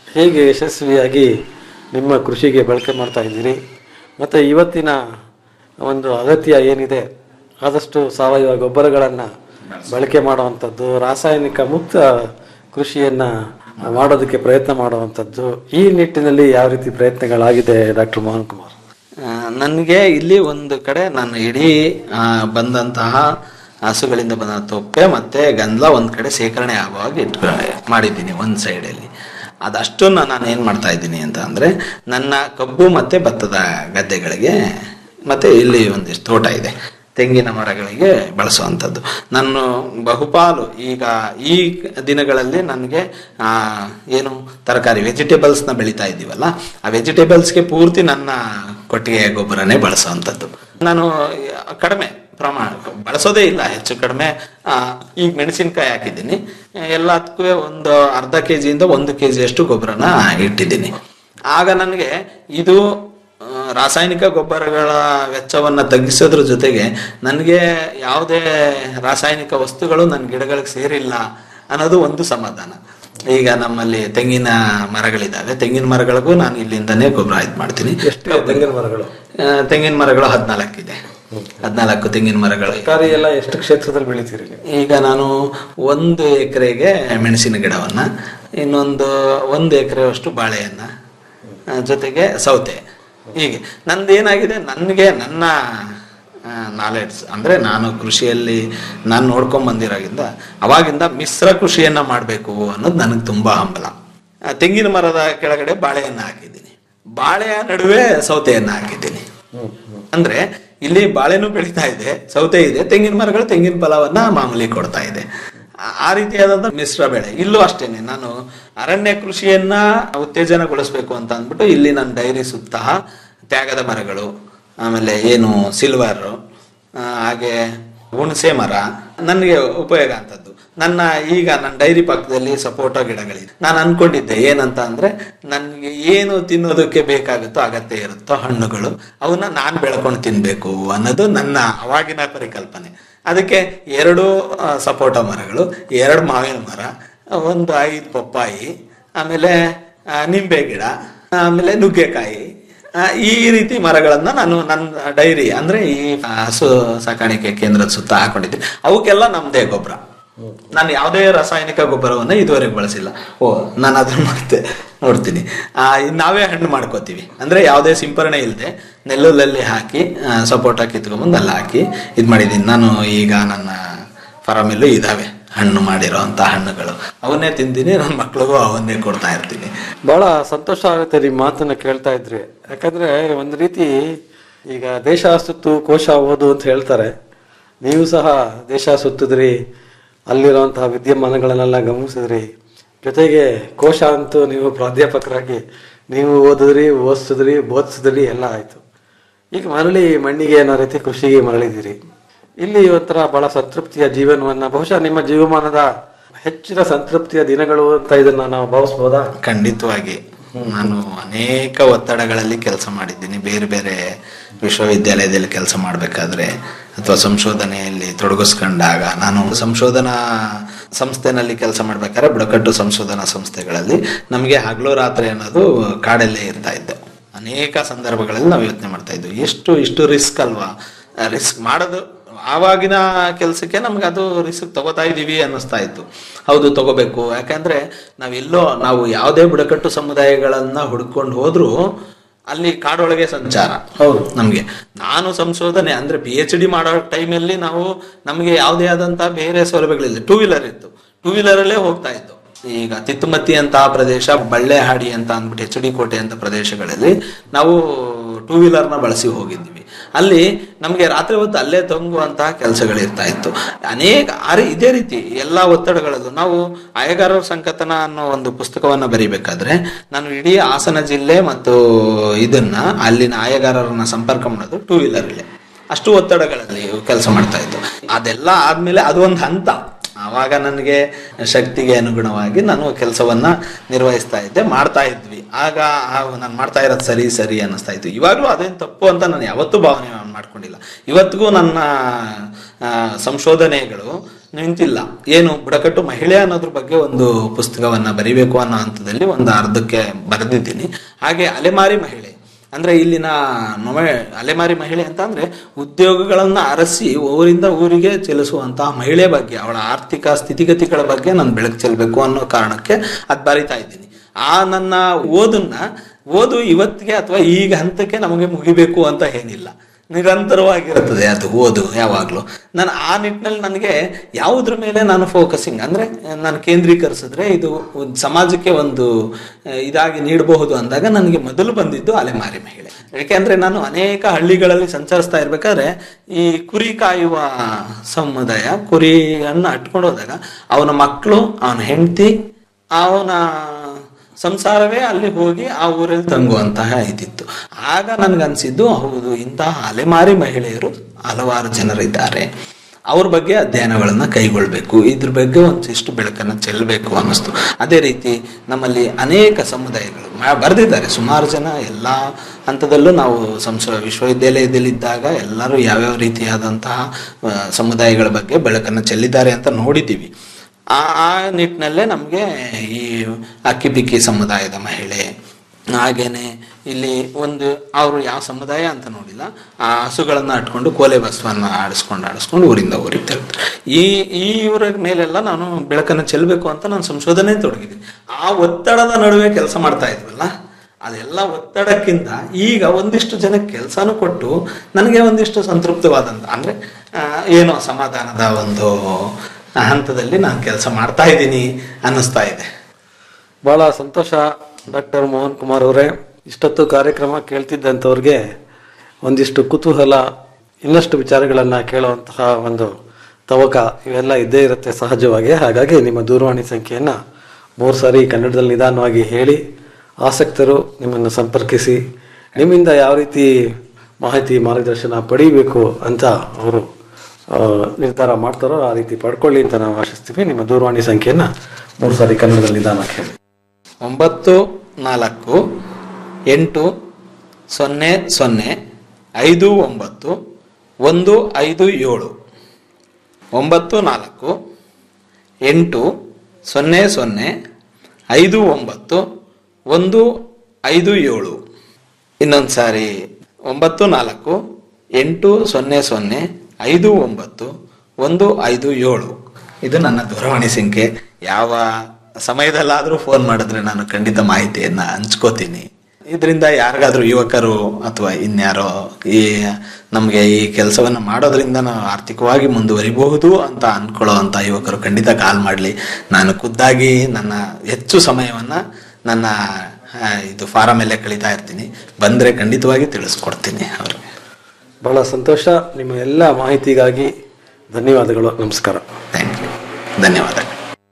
ಹೇಗೆ ಯಶಸ್ವಿಯಾಗಿ ನಿಮ್ಮ ಕೃಷಿಗೆ ಬಳಕೆ ಮಾಡ್ತಾ ಇದ್ದೀರಿ ಮತ್ತು ಇವತ್ತಿನ ಒಂದು ಅಗತ್ಯ ಏನಿದೆ ಆದಷ್ಟು ಸಾವಯವ ಗೊಬ್ಬರಗಳನ್ನು ಬಳಕೆ ಮಾಡುವಂಥದ್ದು ರಾಸಾಯನಿಕ ಮುಕ್ತ ಕೃಷಿಯನ್ನು ಮಾಡೋದಕ್ಕೆ ಪ್ರಯತ್ನ ಮಾಡುವಂಥದ್ದು ಈ ನಿಟ್ಟಿನಲ್ಲಿ ಯಾವ ರೀತಿ ಪ್ರಯತ್ನಗಳಾಗಿದೆ ಡಾಕ್ಟರ್ ಮೋಹನ್ ಕುಮಾರ್ ನನಗೆ ಇಲ್ಲಿ ಒಂದು ಕಡೆ ನಾನು ಇಡೀ ಆ, ಬಂದಂತಹ ಹಸುಗಳಿಂದ ಬಂದ ತೊಪ್ಪೆ ಮತ್ತೆ ಗಂಧ ಒಂದ್ ಕಡೆ ಶೇಖರಣೆ ಆಗುವಾಗ ಇಟ್ಕೊ ಮಾಡಿದ್ದೀನಿ ಒಂದ್ ಸೈಡಲ್ಲಿ ಅದಷ್ಟನ್ನ ನಾನು ಏನ್ ಮಾಡ್ತಾ ಇದ್ದೀನಿ ಅಂತ ಅಂದ್ರೆ ನನ್ನ ಕಬ್ಬು ಮತ್ತೆ ಭತ್ತದ ಗದ್ದೆಗಳಿಗೆ ಮತ್ತೆ ಇಲ್ಲಿ ಒಂದಿಷ್ಟು ತೋಟ ಇದೆ ತೆಂಗಿನ ಮರಗಳಿಗೆ ಬಳಸುವಂಥದ್ದು ನಾನು ಬಹುಪಾಲು ಈಗ ಈ ದಿನಗಳಲ್ಲಿ ನನಗೆ ಆ, ಏನು ತರಕಾರಿ ವೆಜಿಟೇಬಲ್ಸ್ನ ಬೆಳೀತಾ ಇದ್ದೀವಲ್ಲ ಆ ವೆಜಿಟೇಬಲ್ಸ್ಗೆ ಪೂರ್ತಿ ನನ್ನ ಕೊಟ್ಟಿಗೆ ಗೊಬ್ಬರನೇ ಬಳಸುವಂಥದ್ದು ನಾನು ಕಡಿಮೆ ಪ್ರಮಾಣ ಬಳಸೋದೇ ಇಲ್ಲ ಹೆಚ್ಚು ಕಡಿಮೆ ಆ, ಈಗ ಮೆಣಸಿನ್ಕಾಯಿ ಹಾಕಿದ್ದೀನಿ ಎಲ್ಲದಕ್ಕೂ ಒಂದು ಅರ್ಧ ಕೆ ಜಿಯಿಂದ ಒಂದು ಕೆ ಜಿಯಷ್ಟು ಗೊಬ್ಬರನ ಇಟ್ಟಿದ್ದೀನಿ ಆಗ ನನಗೆ ಇದು ಆ, ರಾಸಾಯನಿಕ ಗೊಬ್ಬರಗಳ ವೆಚ್ಚವನ್ನ ತಗ್ಗಿಸೋದ್ರ ಜೊತೆಗೆ ನನಗೆ ಯಾವುದೇ ರಾಸಾಯನಿಕ ವಸ್ತುಗಳು ನನ್ನ ಗಿಡಗಳಿಗೆ ಸೇರಿಲ್ಲ ಅನ್ನೋದು ಒಂದು ಸಮಾಧಾನ ಈಗ ನಮ್ಮಲ್ಲಿ ತೆಂಗಿನ ಮರಗಳಿದ್ದಾವೆ ತೆಂಗಿನ ಮರಗಳಿಗೂ ನಾನು ಇಲ್ಲಿಂದನೇ ಗೊಬ್ಬರ ಇದು ಮಾಡ್ತೀನಿ ಎಷ್ಟು ತೆಂಗಿನ ಮರಗಳು ಆ, ತೆಂಗಿನ ಮರಗಳು ಹದಿನಾಲ್ಕಿದೆ ಹದಿನಾಲ್ಕು ತೆಂಗಿನ ಮರಗಳು ತರಕಾರಿ ಎಲ್ಲ ಎಷ್ಟು ಕ್ಷೇತ್ರದಲ್ಲಿ ಬೆಳಿತೀರಿ ನೀವು? ಈಗ ನಾನು ಒಂದು ಎಕರೆಗೆ ಮೆಣಸಿನ ಗಿಡವನ್ನ ಇನ್ನೊಂದು ಒಂದು ಎಕರೆಯಷ್ಟು ಬಾಳೆಯನ್ನ ಆ, ಜೊತೆಗೆ ಸೌತೆ ಹೀಗೆ ನಂದು ಏನಾಗಿದೆ ನನಗೆ ನನ್ನ ನಾಲೆಡ್ಜ್ ಅಂದ್ರೆ ನಾನು ಕೃಷಿಯಲ್ಲಿ ನಾನು ನೋಡ್ಕೊಂಡ್ ಬಂದಿರೋದ್ರಿಂದ ಅವಾಗಿಂದ ಮಿಶ್ರ ಕೃಷಿಯನ್ನ ಮಾಡಬೇಕು ಅನ್ನೋದು ನನಗೆ ತುಂಬಾ ಹಂಬಲ ಆ, ತೆಂಗಿನ ಮರದ ಕೆಳಗಡೆ ಬಾಳೆಯನ್ನ ಹಾಕಿದ್ದೀನಿ ಬಾಳೆಯ ನಡುವೆ ಸೌತೆಯನ್ನ ಹಾಕಿದ್ದೀನಿ ಅಂದ್ರೆ ಇಲ್ಲಿ ಬಾಳೆನೂ ಬೆಳೀತಾ ಇದೆ ಸೌತೆ ಇದೆ ತೆಂಗಿನ ಮರಗಳು ತೆಂಗಿನ ಫಲವನ್ನ ಮಾಮೂಲಿ ಕೊಡ್ತಾ ಇದೆ ಆ- ಆ ರೀತಿಯಾದಂತ ಮಿಶ್ರ ಬೆಳೆ ಇಲ್ಲೂ ಅಷ್ಟೇನೆ ನಾನು ಅರಣ್ಯ ಕೃಷಿಯನ್ನ ಉತ್ತೇಜನಗೊಳಿಸ್ಬೇಕು ಅಂತ ಅಂದ್ಬಿಟ್ಟು ಇಲ್ಲಿ ನನ್ನ ಡೈರಿ ಸುತ್ತ ತ್ಯಾಗದ ಮರಗಳು ಆಮೇಲೆ ಏನು ಸಿಲ್ವರ್ ಹಾಗೆ ಹುಣಸೆ ಮರ ನನಗೆ ಉಪಯೋಗ ಅಂತದ್ದು ನನ್ನ ಈಗ ನನ್ನ ಡೈರಿ ಪಕ್ಕದಲ್ಲಿ ಸಪೋಟ ಗಿಡಗಳಿದೆ ನಾನು ಅನ್ಕೊಂಡಿದ್ದೆ ಏನಂತ ಅಂದ್ರೆ ನನಗೆ ಏನು ತಿನ್ನೋದಕ್ಕೆ ಬೇಕಾಗುತ್ತೋ ಅಗತ್ಯ ಇರುತ್ತೋ ಹಣ್ಣುಗಳು ಅವನ್ನ ನಾನು ಬೆಳ್ಕೊಂಡು ತಿನ್ಬೇಕು ಅನ್ನೋದು ನನ್ನ ಅವಾಗಿನ ಪರಿಕಲ್ಪನೆ ಅದಕ್ಕೆ ಎರಡು ಆ, ಸಪೋಟ ಮರಗಳು ಎರಡು ಮಾವಿನ ಮರ ಒಂದು ಐದು ಪಪ್ಪಾಯಿ ಆಮೇಲೆ ಆ, ನಿಂಬೆ ಗಿಡ ಆಮೇಲೆ ನುಗ್ಗೆಕಾಯಿ ಆ, ಈ ರೀತಿ ಮರಗಳನ್ನ ನಾನು ನನ್ನ ಡೈರಿ ಅಂದ್ರೆ ಈ ಆ, ಹಸು ಸಾಕಾಣಿಕೆ ಕೇಂದ್ರದ ಸುತ್ತ ಹಾಕೊಂಡಿದ್ದೀನಿ ಅವಕ್ಕೆಲ್ಲ ನಮ್ದೇ ಗೊಬ್ಬರ ನಾನು ಯಾವುದೇ ರಾಸಾಯನಿಕ ಗೊಬ್ಬರವನ್ನ ಇದುವರೆಗೆ ಬಳಸಿಲ್ಲ ಓ ನಾನು ಅದನ್ನ ಮತ್ತೆ ನೋಡ್ತೀನಿ ಆ, ಇದ್ ನಾವೇ ಹಣ್ಣು ಮಾಡ್ಕೋತೀವಿ ಅಂದ್ರೆ ಯಾವುದೇ ಸಿಂಪರಣೆ ಇಲ್ಲದೆ ನೆಲ್ಲುಲಲ್ಲಿ ಹಾಕಿ ಆ, ಸಪೋಟ ಕಿತ್ಕೊಂಡ್ಬಂದು ಅಲ್ಲಿ ಹಾಕಿ ಇದು ಮಾಡಿದ್ದೀನಿ ನಾನು ಈಗ ನನ್ನ ಫಾರಮಲ್ಲೂ ಇದಾವೆ ಹಣ್ಣು ಮಾಡಿರೋ ಅಂತ ಹಣ್ಣುಗಳು ಅವನ್ನೇ ತಿಂತೀನಿ ನನ್ನ ಮಕ್ಳಿಗೂ ಅವನ್ನೇ ಕೊಡ್ತಾ ಇರ್ತೀನಿ ಬಹಳ ಸಂತೋಷ ಆಗುತ್ತೆ ನಿಮ್ಮ ಮಾತನ್ನ ಕೇಳ್ತಾ ಇದ್ರೆ ಯಾಕಂದ್ರೆ ಒಂದು ರೀತಿ ಈಗ ದೇಶ ಸುತ್ತು ಕೋಶ ಓದು ಅಂತ ಹೇಳ್ತಾರೆ ನೀವು ಸಹ ದೇಶ ಸುತ್ತಿದ್ರಿ ಅಲ್ಲಿರುವಂತಹ ವಿದ್ಯಮಾನಗಳನ್ನೆಲ್ಲ ಗಮನಿಸಿದ್ರಿ ಜೊತೆಗೆ ಕೋಶ ಅಂತೂ ನೀವು ಪ್ರಾಧ್ಯಾಪಕರಾಗಿ ನೀವು ಓದಿದ್ರಿ ಓದಿಸಿದ್ರಿ ಬೋಧಿಸಿದ್ರಿ ಎಲ್ಲ ಆಯ್ತು ಈಗ ಮರಳಿ ಮಣ್ಣಿಗೆ ಅನ್ನೋ ರೀತಿ ಕೃಷಿಗೆ ಮರಳಿದಿರಿ ಇಲ್ಲಿ ಒಂಥರ ಬಹಳ ಸಂತೃಪ್ತಿಯ ಜೀವನವನ್ನ ಬಹುಶಃ ನಿಮ್ಮ ಜೀವಮಾನದ ಹೆಚ್ಚಿನ ಸಂತೃಪ್ತಿಯ ದಿನಗಳು ಅಂತ ಇದನ್ನ ನಾವು ಭಾವಿಸ್ಬೋದಾ ಖಂಡಿತವಾಗಿ ನಾನು ಅನೇಕ ಒತ್ತಡಗಳಲ್ಲಿ ಕೆಲಸ ಮಾಡಿದ್ದೀನಿ ಬೇರೆ ಬೇರೆ ವಿಶ್ವವಿದ್ಯಾಲಯದಲ್ಲಿ ಕೆಲಸ ಮಾಡಬೇಕಾದ್ರೆ ಅಥವಾ ಸಂಶೋಧನೆಯಲ್ಲಿ ತೊಡಗಿಸ್ಕೊಂಡಾಗ ನಾನು ಸಂಶೋಧನಾ ಸಂಸ್ಥೆನಲ್ಲಿ ಕೆಲಸ ಮಾಡ್ಬೇಕಾದ್ರೆ ಬುಡಕಟ್ಟು ಸಂಶೋಧನಾ ಸಂಸ್ಥೆಗಳಲ್ಲಿ ನಮಗೆ ಹಗಲು ರಾತ್ರಿ ಅನ್ನೋದು ಕಾಡಲ್ಲೇ ಇರ್ತಾ ಇದ್ದೆ ಅನೇಕ ಸಂದರ್ಭಗಳಲ್ಲಿ ನಾವು ಯೋಚನೆ ಮಾಡ್ತಾ ಇದ್ವಿ ಎಷ್ಟು ಇಷ್ಟು ರಿಸ್ಕ್ ಅಲ್ವಾ ರಿಸ್ಕ್ ಮಾಡೋದು ಆವಾಗಿನ ಕೆಲಸಕ್ಕೆ ನಮ್ಗೆ ಅದು ರಿಸ್ಕ್ ತಗೋತಾ ಇದೀವಿ ಅನ್ನಿಸ್ತಾ ಇತ್ತು ಹೌದು ತಗೋಬೇಕು ಯಾಕಂದ್ರೆ ನಾವೆಲ್ಲೋ ನಾವು ಯಾವುದೇ ಬುಡಕಟ್ಟು ಸಮುದಾಯಗಳನ್ನ ಹುಡ್ಕೊಂಡು ಹೋದ್ರು ಅಲ್ಲಿ ಕಾಡೊಳಗೆ ಸಂಚಾರ ಹೌದು ನಮ್ಗೆ ನಾನು ಸಂಶೋಧನೆ ಅಂದ್ರೆ ಪಿ ಎಚ್ ಡಿ ಮಾಡೋ ಟೈಮಲ್ಲಿ ನಾವು ನಮಗೆ ಯಾವುದೇ ಆದಂತ ಬೇರೆ ಸೌಲಭ್ಯಗಳಿಲ್ಲ ಟೂ ವೀಲರ್ ಇತ್ತು ಟೂ ವೀಲರ್ ಅಲ್ಲೇ ಹೋಗ್ತಾ ಇತ್ತು ಈಗ ತಿತ್ತುಮತ್ತಿ ಅಂತ ಪ್ರದೇಶ ಬಳ್ಳೆಹಾಡಿ ಅಂತ ಅಂದ್ಬಿಟ್ಟು ಎಚ್ ಡಿ ಕೋಟೆ ಅಂತ ಪ್ರದೇಶಗಳಲ್ಲಿ ನಾವು ಟೂ ವೀಲರ್ನ ಬಳಸಿ ಹೋಗಿದ್ವಿ ಅಲ್ಲಿ ನಮಗೆ ರಾತ್ರಿ ಹೊತ್ತು ಅಲ್ಲೇ ತಂಗುವಂತಹ ಕೆಲಸಗಳಿರ್ತಾ ಇತ್ತು ಅನೇಕ ಅರೆ ಇದೇ ರೀತಿ ಎಲ್ಲಾ ಒತ್ತಡಗಳಲ್ಲೂ ನಾವು ಆಯಗಾರರ ಸಂಕತನ ಅನ್ನೋ ಒಂದು ಪುಸ್ತಕವನ್ನ ಬರಿಬೇಕಾದ್ರೆ ನಾನು ಇಡೀ ಹಾಸನ ಜಿಲ್ಲೆ ಮತ್ತು ಇದನ್ನ ಅಲ್ಲಿನ ಆಯಗಾರರನ್ನ ಸಂಪರ್ಕ ಮಾಡೋದು ಟೂ ವೀಲರ್ ಅಲ್ಲೇ ಅಷ್ಟು ಒತ್ತಡಗಳಲ್ಲಿ ಕೆಲಸ ಮಾಡ್ತಾ ಇತ್ತು ಅದೆಲ್ಲ ಆದ್ಮೇಲೆ ಅದು ಒಂದು ಹಂತ ಆವಾಗ ನನಗೆ ಶಕ್ತಿಗೆ ಅನುಗುಣವಾಗಿ ನಾನು ಕೆಲಸವನ್ನ ನಿರ್ವಹಿಸ್ತಾ ಇದ್ದೆ ಮಾಡ್ತಾ ಇದ್ವಿ ಆಗ ನಾನು ಮಾಡ್ತಾ ಇರೋದು ಸರಿ ಸರಿ ಅನ್ನಿಸ್ತಾ ಇತ್ತು ಇವಾಗಲೂ ಅದೇನು ತಪ್ಪು ಅಂತ ನಾನು ಯಾವತ್ತೂ ಭಾವನೆ ಮಾಡ್ಕೊಂಡಿಲ್ಲ ಇವತ್ತಿಗೂ ನನ್ನ ಆ, ಸಂಶೋಧನೆಗಳು ನಿಂತಿಲ್ಲ ಏನು ಬುಡಕಟ್ಟು ಮಹಿಳೆ ಅನ್ನೋದ್ರ ಬಗ್ಗೆ ಒಂದು ಪುಸ್ತಕವನ್ನ ಬರಿಬೇಕು ಅನ್ನೋ ಹಂತದಲ್ಲಿ ಒಂದು ಅರ್ಧಕ್ಕೆ ಬರೆದಿದ್ದೀನಿ ಹಾಗೆ ಅಲೆಮಾರಿ ಮಹಿಳೆ ಅಂದ್ರೆ ಇಲ್ಲಿನ ನೊವೆ ಅಲೆಮಾರಿ ಮಹಿಳೆ ಅಂತ ಅಂದ್ರೆ ಉದ್ಯೋಗಗಳನ್ನ ಅರಸಿ ಊರಿಂದ ಊರಿಗೆ ಚಲಿಸುವಂತಹ ಮಹಿಳೆ ಬಗ್ಗೆ ಅವಳ ಆರ್ಥಿಕ ಸ್ಥಿತಿಗತಿಗಳ ಬಗ್ಗೆ ನಾನು ಬೆಳಕು ಚೆಲ್ಲಬೇಕು ಅನ್ನೋ ಕಾರಣಕ್ಕೆ ಅದ್ ಬರಿತಾ ಇದ್ದೀನಿ ಆ ನನ್ನ ಓದನ್ನ ಓದು ಇವತ್ತಿಗೆ ಅಥವಾ ಈಗ ಹಂತಕ್ಕೆ ನಮಗೆ ಮುಗಿಬೇಕು ಅಂತ ಏನಿಲ್ಲ ನಿರಂತರವಾಗಿರುತ್ತದೆ ಅದು ಓದು ಯಾವಾಗಲೂ ನಾನು ಆ ನಿಟ್ಟಿನಲ್ಲಿ ನನಗೆ ಯಾವುದ್ರ ಮೇಲೆ ನಾನು ಫೋಕಸಿಂಗ್ ಅಂದರೆ ನಾನು ಕೇಂದ್ರೀಕರಿಸಿದ್ರೆ ಇದು ಒಂದ್ ಸಮಾಜಕ್ಕೆ ಒಂದು ಆ, ಇದಾಗಿ ನೀಡಬಹುದು ಅಂದಾಗ ನನಗೆ ಮೊದಲು ಬಂದಿದ್ದು ಅಲೆಮಾರಿ ಮಹಿಳೆ ಯಾಕೆಂದ್ರೆ ನಾನು ಅನೇಕ ಹಳ್ಳಿಗಳಲ್ಲಿ ಸಂಚರಿಸ್ತಾ ಇರ್ಬೇಕಾದ್ರೆ ಈ ಕುರಿ ಕಾಯುವ ಸಮುದಾಯ ಕುರಿಯನ್ನು ಅಟ್ಕೊಂಡು ಹೋದಾಗ ಅವನ ಮಕ್ಕಳು ಅವನ ಹೆಂಡತಿ ಅವನ ಸಂಸಾರವೇ ಅಲ್ಲಿ ಹೋಗಿ ಆ ಊರಲ್ಲಿ ತಂಗುವಂತಹ ಇದಿತ್ತು ಆಗ ನನ್ಗನ್ಸಿದ್ದು ಹೌದು ಇಂತಹ ಅಲೆಮಾರಿ ಮಹಿಳೆಯರು ಹಲವಾರು ಜನರಿದ್ದಾರೆ ಅವ್ರ ಬಗ್ಗೆ ಅಧ್ಯಯನಗಳನ್ನ ಕೈಗೊಳ್ಬೇಕು ಇದ್ರ ಬಗ್ಗೆ ಒಂದಿಷ್ಟು ಬೆಳಕನ್ನು ಚೆಲ್ಲಬೇಕು ಅನ್ನಿಸ್ತು ಅದೇ ರೀತಿ ನಮ್ಮಲ್ಲಿ ಅನೇಕ ಸಮುದಾಯಗಳು ಮ- ಬರೆದಿದ್ದಾರೆ ಸುಮಾರು ಜನ ಎಲ್ಲ ಹಂತದಲ್ಲೂ ನಾವು ಸಂಸ ವಿಶ್ವವಿದ್ಯಾಲಯದಲ್ಲಿದ್ದಾಗ ಎಲ್ಲರೂ ಯಾವ್ಯಾವ ರೀತಿಯಾದಂತಹ ಆ, ಸಮುದಾಯಗಳ ಬಗ್ಗೆ ಬೆಳಕನ್ನು ಚೆಲ್ಲಿದ್ದಾರೆ ಅಂತ ನೋಡಿದ್ದೀವಿ ಆ ಆ ನಿಟ್ಟಿನಲ್ಲೇ ನಮಗೆ ಈ ಅಕ್ಕಿಪಿಕ್ಕಿ ಸಮುದಾಯದ ಮಹಿಳೆ ಹಾಗೇನೆ ಇಲ್ಲಿ ಒಂದು ಅವರು ಯಾವ ಸಮುದಾಯ ಅಂತ ನೋಡಿಲ್ಲ ಆ ಹಸುಗಳನ್ನ ಅಟ್ಕೊಂಡು ಕೋಲೆ ಬಸವನ್ನ ಆಡಿಸ್ಕೊಂಡು ಆಡಿಸ್ಕೊಂಡು ಊರಿಂದ ಊರಿಗೆ ತರ್ತಾರೆ ಈ ಈ ಇವರ ಮೇಲೆಲ್ಲ ನಾನು ಬೆಳಕನ್ನು ಚೆಲ್ಲಬೇಕು ಅಂತ ನಾನು ಸಂಶೋಧನೆ ತೊಡಗಿದ್ದೀನಿ ಆ ಒತ್ತಡದ ನಡುವೆ ಕೆಲಸ ಮಾಡ್ತಾ ಇದ್ವಲ್ಲ ಅದೆಲ್ಲ ಒತ್ತಡಕ್ಕಿಂತ ಈಗ ಒಂದಿಷ್ಟು ಜನಕ್ಕೆ ಕೆಲಸನೂ ಕೊಟ್ಟು ನನಗೆ ಒಂದಿಷ್ಟು ಸಂತೃಪ್ತವಾದಂತ ಅಂದ್ರೆ ಆ, ಏನೋ ಸಮಾಧಾನದ ಒಂದು ಹಂತದಲ್ಲಿ ನಾನು ಕೆಲಸ ಮಾಡ್ತಾ ಇದ್ದೀನಿ ಅನ್ನಿಸ್ತಾ ಇದೆ ಬಹಳ ಸಂತೋಷ ಡಾಕ್ಟರ್ ಮೋಹನ್ ಕುಮಾರ್ ಅವರೇ ಇಷ್ಟೊತ್ತು ಕಾರ್ಯಕ್ರಮ ಕೇಳ್ತಿದ್ದಂಥವ್ರಿಗೆ ಒಂದಿಷ್ಟು ಕುತೂಹಲ ಇನ್ನಷ್ಟು ವಿಚಾರಗಳನ್ನು ಕೇಳುವಂತಹ ಒಂದು ತವಕ ಇವೆಲ್ಲ ಇದ್ದೇ ಇರುತ್ತೆ ಸಹಜವಾಗಿ ಹಾಗಾಗಿ ನಿಮ್ಮ ದೂರವಾಣಿ ಸಂಖ್ಯೆಯನ್ನು ಮೂರು ಸಾರಿ ಕನ್ನಡದಲ್ಲಿ ನಿಧಾನವಾಗಿ ಹೇಳಿ ಆಸಕ್ತರು ನಿಮ್ಮನ್ನು ಸಂಪರ್ಕಿಸಿ ನಿಮ್ಮಿಂದ ಯಾವ ರೀತಿ ಮಾಹಿತಿ ಮಾರ್ಗದರ್ಶನ ಪಡೀಬೇಕು ಅಂತ ಅವರು ಆ, ನಿರ್ಧಾರ ಮಾಡ್ತಾರೋ ಆ ರೀತಿ ಪಡ್ಕೊಳ್ಳಿ ಅಂತ ನಾವು ಆಶಿಸ್ತೀವಿ ನಿಮ್ಮ ದೂರವಾಣಿ ಸಂಖ್ಯೆಯನ್ನು ಮೂರು ಸಾರಿ ಕನ್ನಡದಲ್ಲಿ ನಿಧಾನಕ್ಕೆ ಹೇಳಿ ಒಂಬತ್ತು ನಾಲ್ಕು ಎಂಟು ಸೊನ್ನೆ ಸೊನ್ನೆ ಐದು ಒಂಬತ್ತು ಒಂದು ಐದು ಏಳು ಒಂಬತ್ತು ನಾಲ್ಕು ಎಂಟು ಸೊನ್ನೆ ಸೊನ್ನೆ ಐದು ಒಂಬತ್ತು ಒಂದು ಐದು ಏಳು ಇನ್ನೊಂದು ಸಾರಿ ಒಂಬತ್ತು ನಾಲ್ಕು ಎಂಟು ಸೊನ್ನೆ ಸೊನ್ನೆ ಐದು ಒಂಬತ್ತು ಒಂದು ಐದು ಏಳು ಇದು ನನ್ನ ದೂರವಾಣಿ ಸಂಖ್ಯೆ ಯಾವ ಸಮಯದಲ್ಲಾದರೂ ಫೋನ್ ಮಾಡಿದ್ರೆ ನಾನು ಖಂಡಿತ ಮಾಹಿತಿಯನ್ನ ಹಂಚ್ಕೋತೀನಿ ಇದರಿಂದ ಯಾರಿಗಾದ್ರೂ ಯುವಕರು ಅಥವಾ ಇನ್ಯಾರೋ ಈ ನಮಗೆ ಈ ಕೆಲಸವನ್ನು ಮಾಡೋದ್ರಿಂದ ನಾವು ಆರ್ಥಿಕವಾಗಿ ಮುಂದುವರಿಬಹುದು ಅಂತ ಅನ್ಕೊಳ್ಳೋ ಅಂತ ಯುವಕರು ಖಂಡಿತ ಕಾಲ್ ಮಾಡಲಿ ನಾನು ಖುದ್ದಾಗಿ ನನ್ನ ಹೆಚ್ಚು ಸಮಯವನ್ನ ನನ್ನ ಆ, ಇದು ಫಾರಂ ಅಲ್ಲೇ ಕಳೀತಾ ಇರ್ತೀನಿ ಬಂದ್ರೆ ಖಂಡಿತವಾಗಿ ತಿಳಿಸ್ಕೊಡ್ತೀನಿ ಅವ್ರಿಗೆ ಬಹಳ ಸಂತೋಷ ನಿಮ್ಮ ಎಲ್ಲ ಮಾಹಿತಿಗಾಗಿ ಧನ್ಯವಾದಗಳು ನಮಸ್ಕಾರ ಥ್ಯಾಂಕ್ ಯು ಧನ್ಯವಾದಗಳು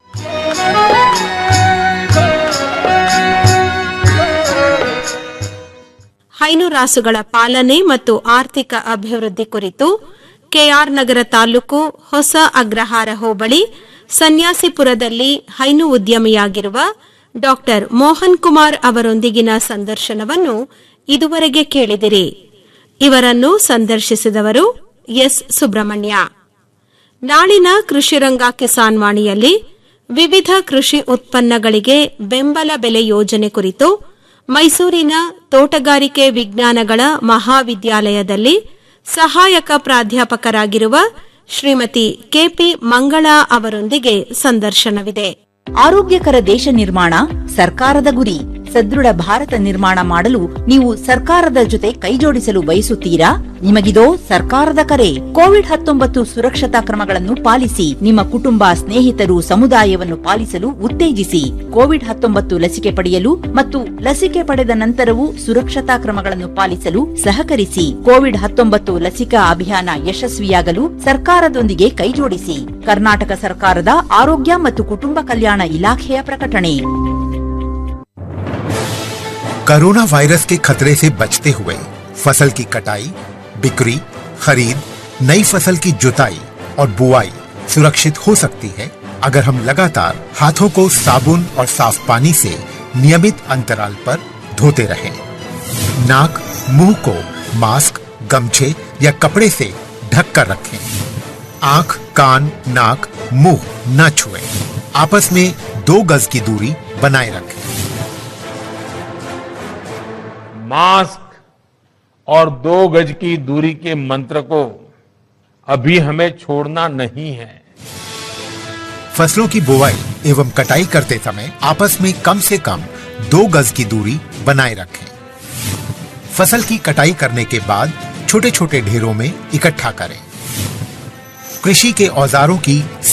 ಹೈನುರಾಸುಗಳ ಪಾಲನೆ ಮತ್ತು ಆರ್ಥಿಕ ಅಭಿವೃದ್ಧಿ ಕುರಿತು ಕೆಆರ್ ನಗರ ತಾಲೂಕು ಹೊಸ ಅಗ್ರಹಾರ ಹೋಬಳಿ ಸನ್ಯಾಸಿಪುರದಲ್ಲಿ ಹೈನು ಉದ್ಯಮಿಯಾಗಿರುವ ಡಾಕ್ಟರ್ ಮೋಹನ್ ಕುಮಾರ್ ಅವರೊಂದಿಗಿನ ಸಂದರ್ಶನವನ್ನು ಇದುವರೆಗೆ ಕೇಳಿದಿರಿ ಇವರನ್ನು ಸಂದರ್ಶಿಸಿದವರು ಎಸ್ ಸುಬ್ರಹ್ಮಣ್ಯ ನಾಳಿನ ಕೃಷಿರಂಗ ಕಿಸಾನ್ ವಾಣಿಯಲ್ಲಿ ವಿವಿಧ ಕೃಷಿ ಉತ್ಪನ್ನಗಳಿಗೆ ಬೆಂಬಲ ಬೆಲೆ ಯೋಜನೆ ಕುರಿತು ಮೈಸೂರಿನ ತೋಟಗಾರಿಕೆ ವಿಜ್ಞಾನಗಳ ಮಹಾವಿದ್ಯಾಲಯದಲ್ಲಿ ಸಹಾಯಕ ಪ್ರಾಧ್ಯಾಪಕರಾಗಿರುವ ಶ್ರೀಮತಿ ಕೆಪಿ ಮಂಗಳಾ ಅವರೊಂದಿಗೆ ಸಂದರ್ಶನವಿದೆ ಆರೋಗ್ಯಕರ ದೇಶ ನಿರ್ಮಾಣ ಸರ್ಕಾರದ ಗುರಿ ಸದೃಢ ಭಾರತ ನಿರ್ಮಾಣ ಮಾಡಲು ನೀವು ಸರ್ಕಾರದ ಜೊತೆ ಕೈಜೋಡಿಸಲು ಬಯಸುತ್ತೀರಾ ನಿಮಗಿದೋ ಸರ್ಕಾರದ ಕರೆ ಕೋವಿಡ್ ಹತ್ತೊಂಬತ್ತು ಸುರಕ್ಷತಾ ಕ್ರಮಗಳನ್ನು ಪಾಲಿಸಿ ನಿಮ್ಮ ಕುಟುಂಬ ಸ್ನೇಹಿತರು ಸಮುದಾಯವನ್ನು ಪಾಲಿಸಲು ಉತ್ತೇಜಿಸಿ ಕೋವಿಡ್ ಹತ್ತೊಂಬತ್ತು ಲಸಿಕೆ ಪಡೆಯಲು ಮತ್ತು ಲಸಿಕೆ ಪಡೆದ ನಂತರವೂ ಸುರಕ್ಷತಾ ಕ್ರಮಗಳನ್ನು ಪಾಲಿಸಲು ಸಹಕರಿಸಿ ಕೋವಿಡ್ ಹತ್ತೊಂಬತ್ತು ಲಸಿಕಾ ಅಭಿಯಾನ ಯಶಸ್ವಿಯಾಗಲು ಸರ್ಕಾರದೊಂದಿಗೆ ಕೈಜೋಡಿಸಿ ಕರ್ನಾಟಕ ಸರ್ಕಾರದ ಆರೋಗ್ಯ ಮತ್ತು ಕುಟುಂಬ ಕಲ್ಯಾಣ ಇಲಾಖೆಯ ಪ್ರಕಟಣೆ कोरोना वायरस के खतरे से बचते हुए फसल की कटाई बिक्री खरीद नई फसल की जुताई और बुआई सुरक्षित हो सकती है अगर हम लगातार हाथों को साबुन और साफ पानी से नियमित अंतराल पर धोते रहें नाक मुंह को मास्क गमछे या कपड़े से ढक कर रखें आंख कान नाक मुंह न छुएं आपस में दो गज की दूरी बनाए रखें मास्क और दो गज की दूरी के मंत्र को अभी हमें छोड़ना नहीं है फसलों की बुवाई एवं कटाई करते समय आपस में कम से कम दो गज की दूरी बनाए रखें फसल की कटाई करने के बाद छोटे छोटे ढेरों में इकट्ठा करें कृषि के औजारों की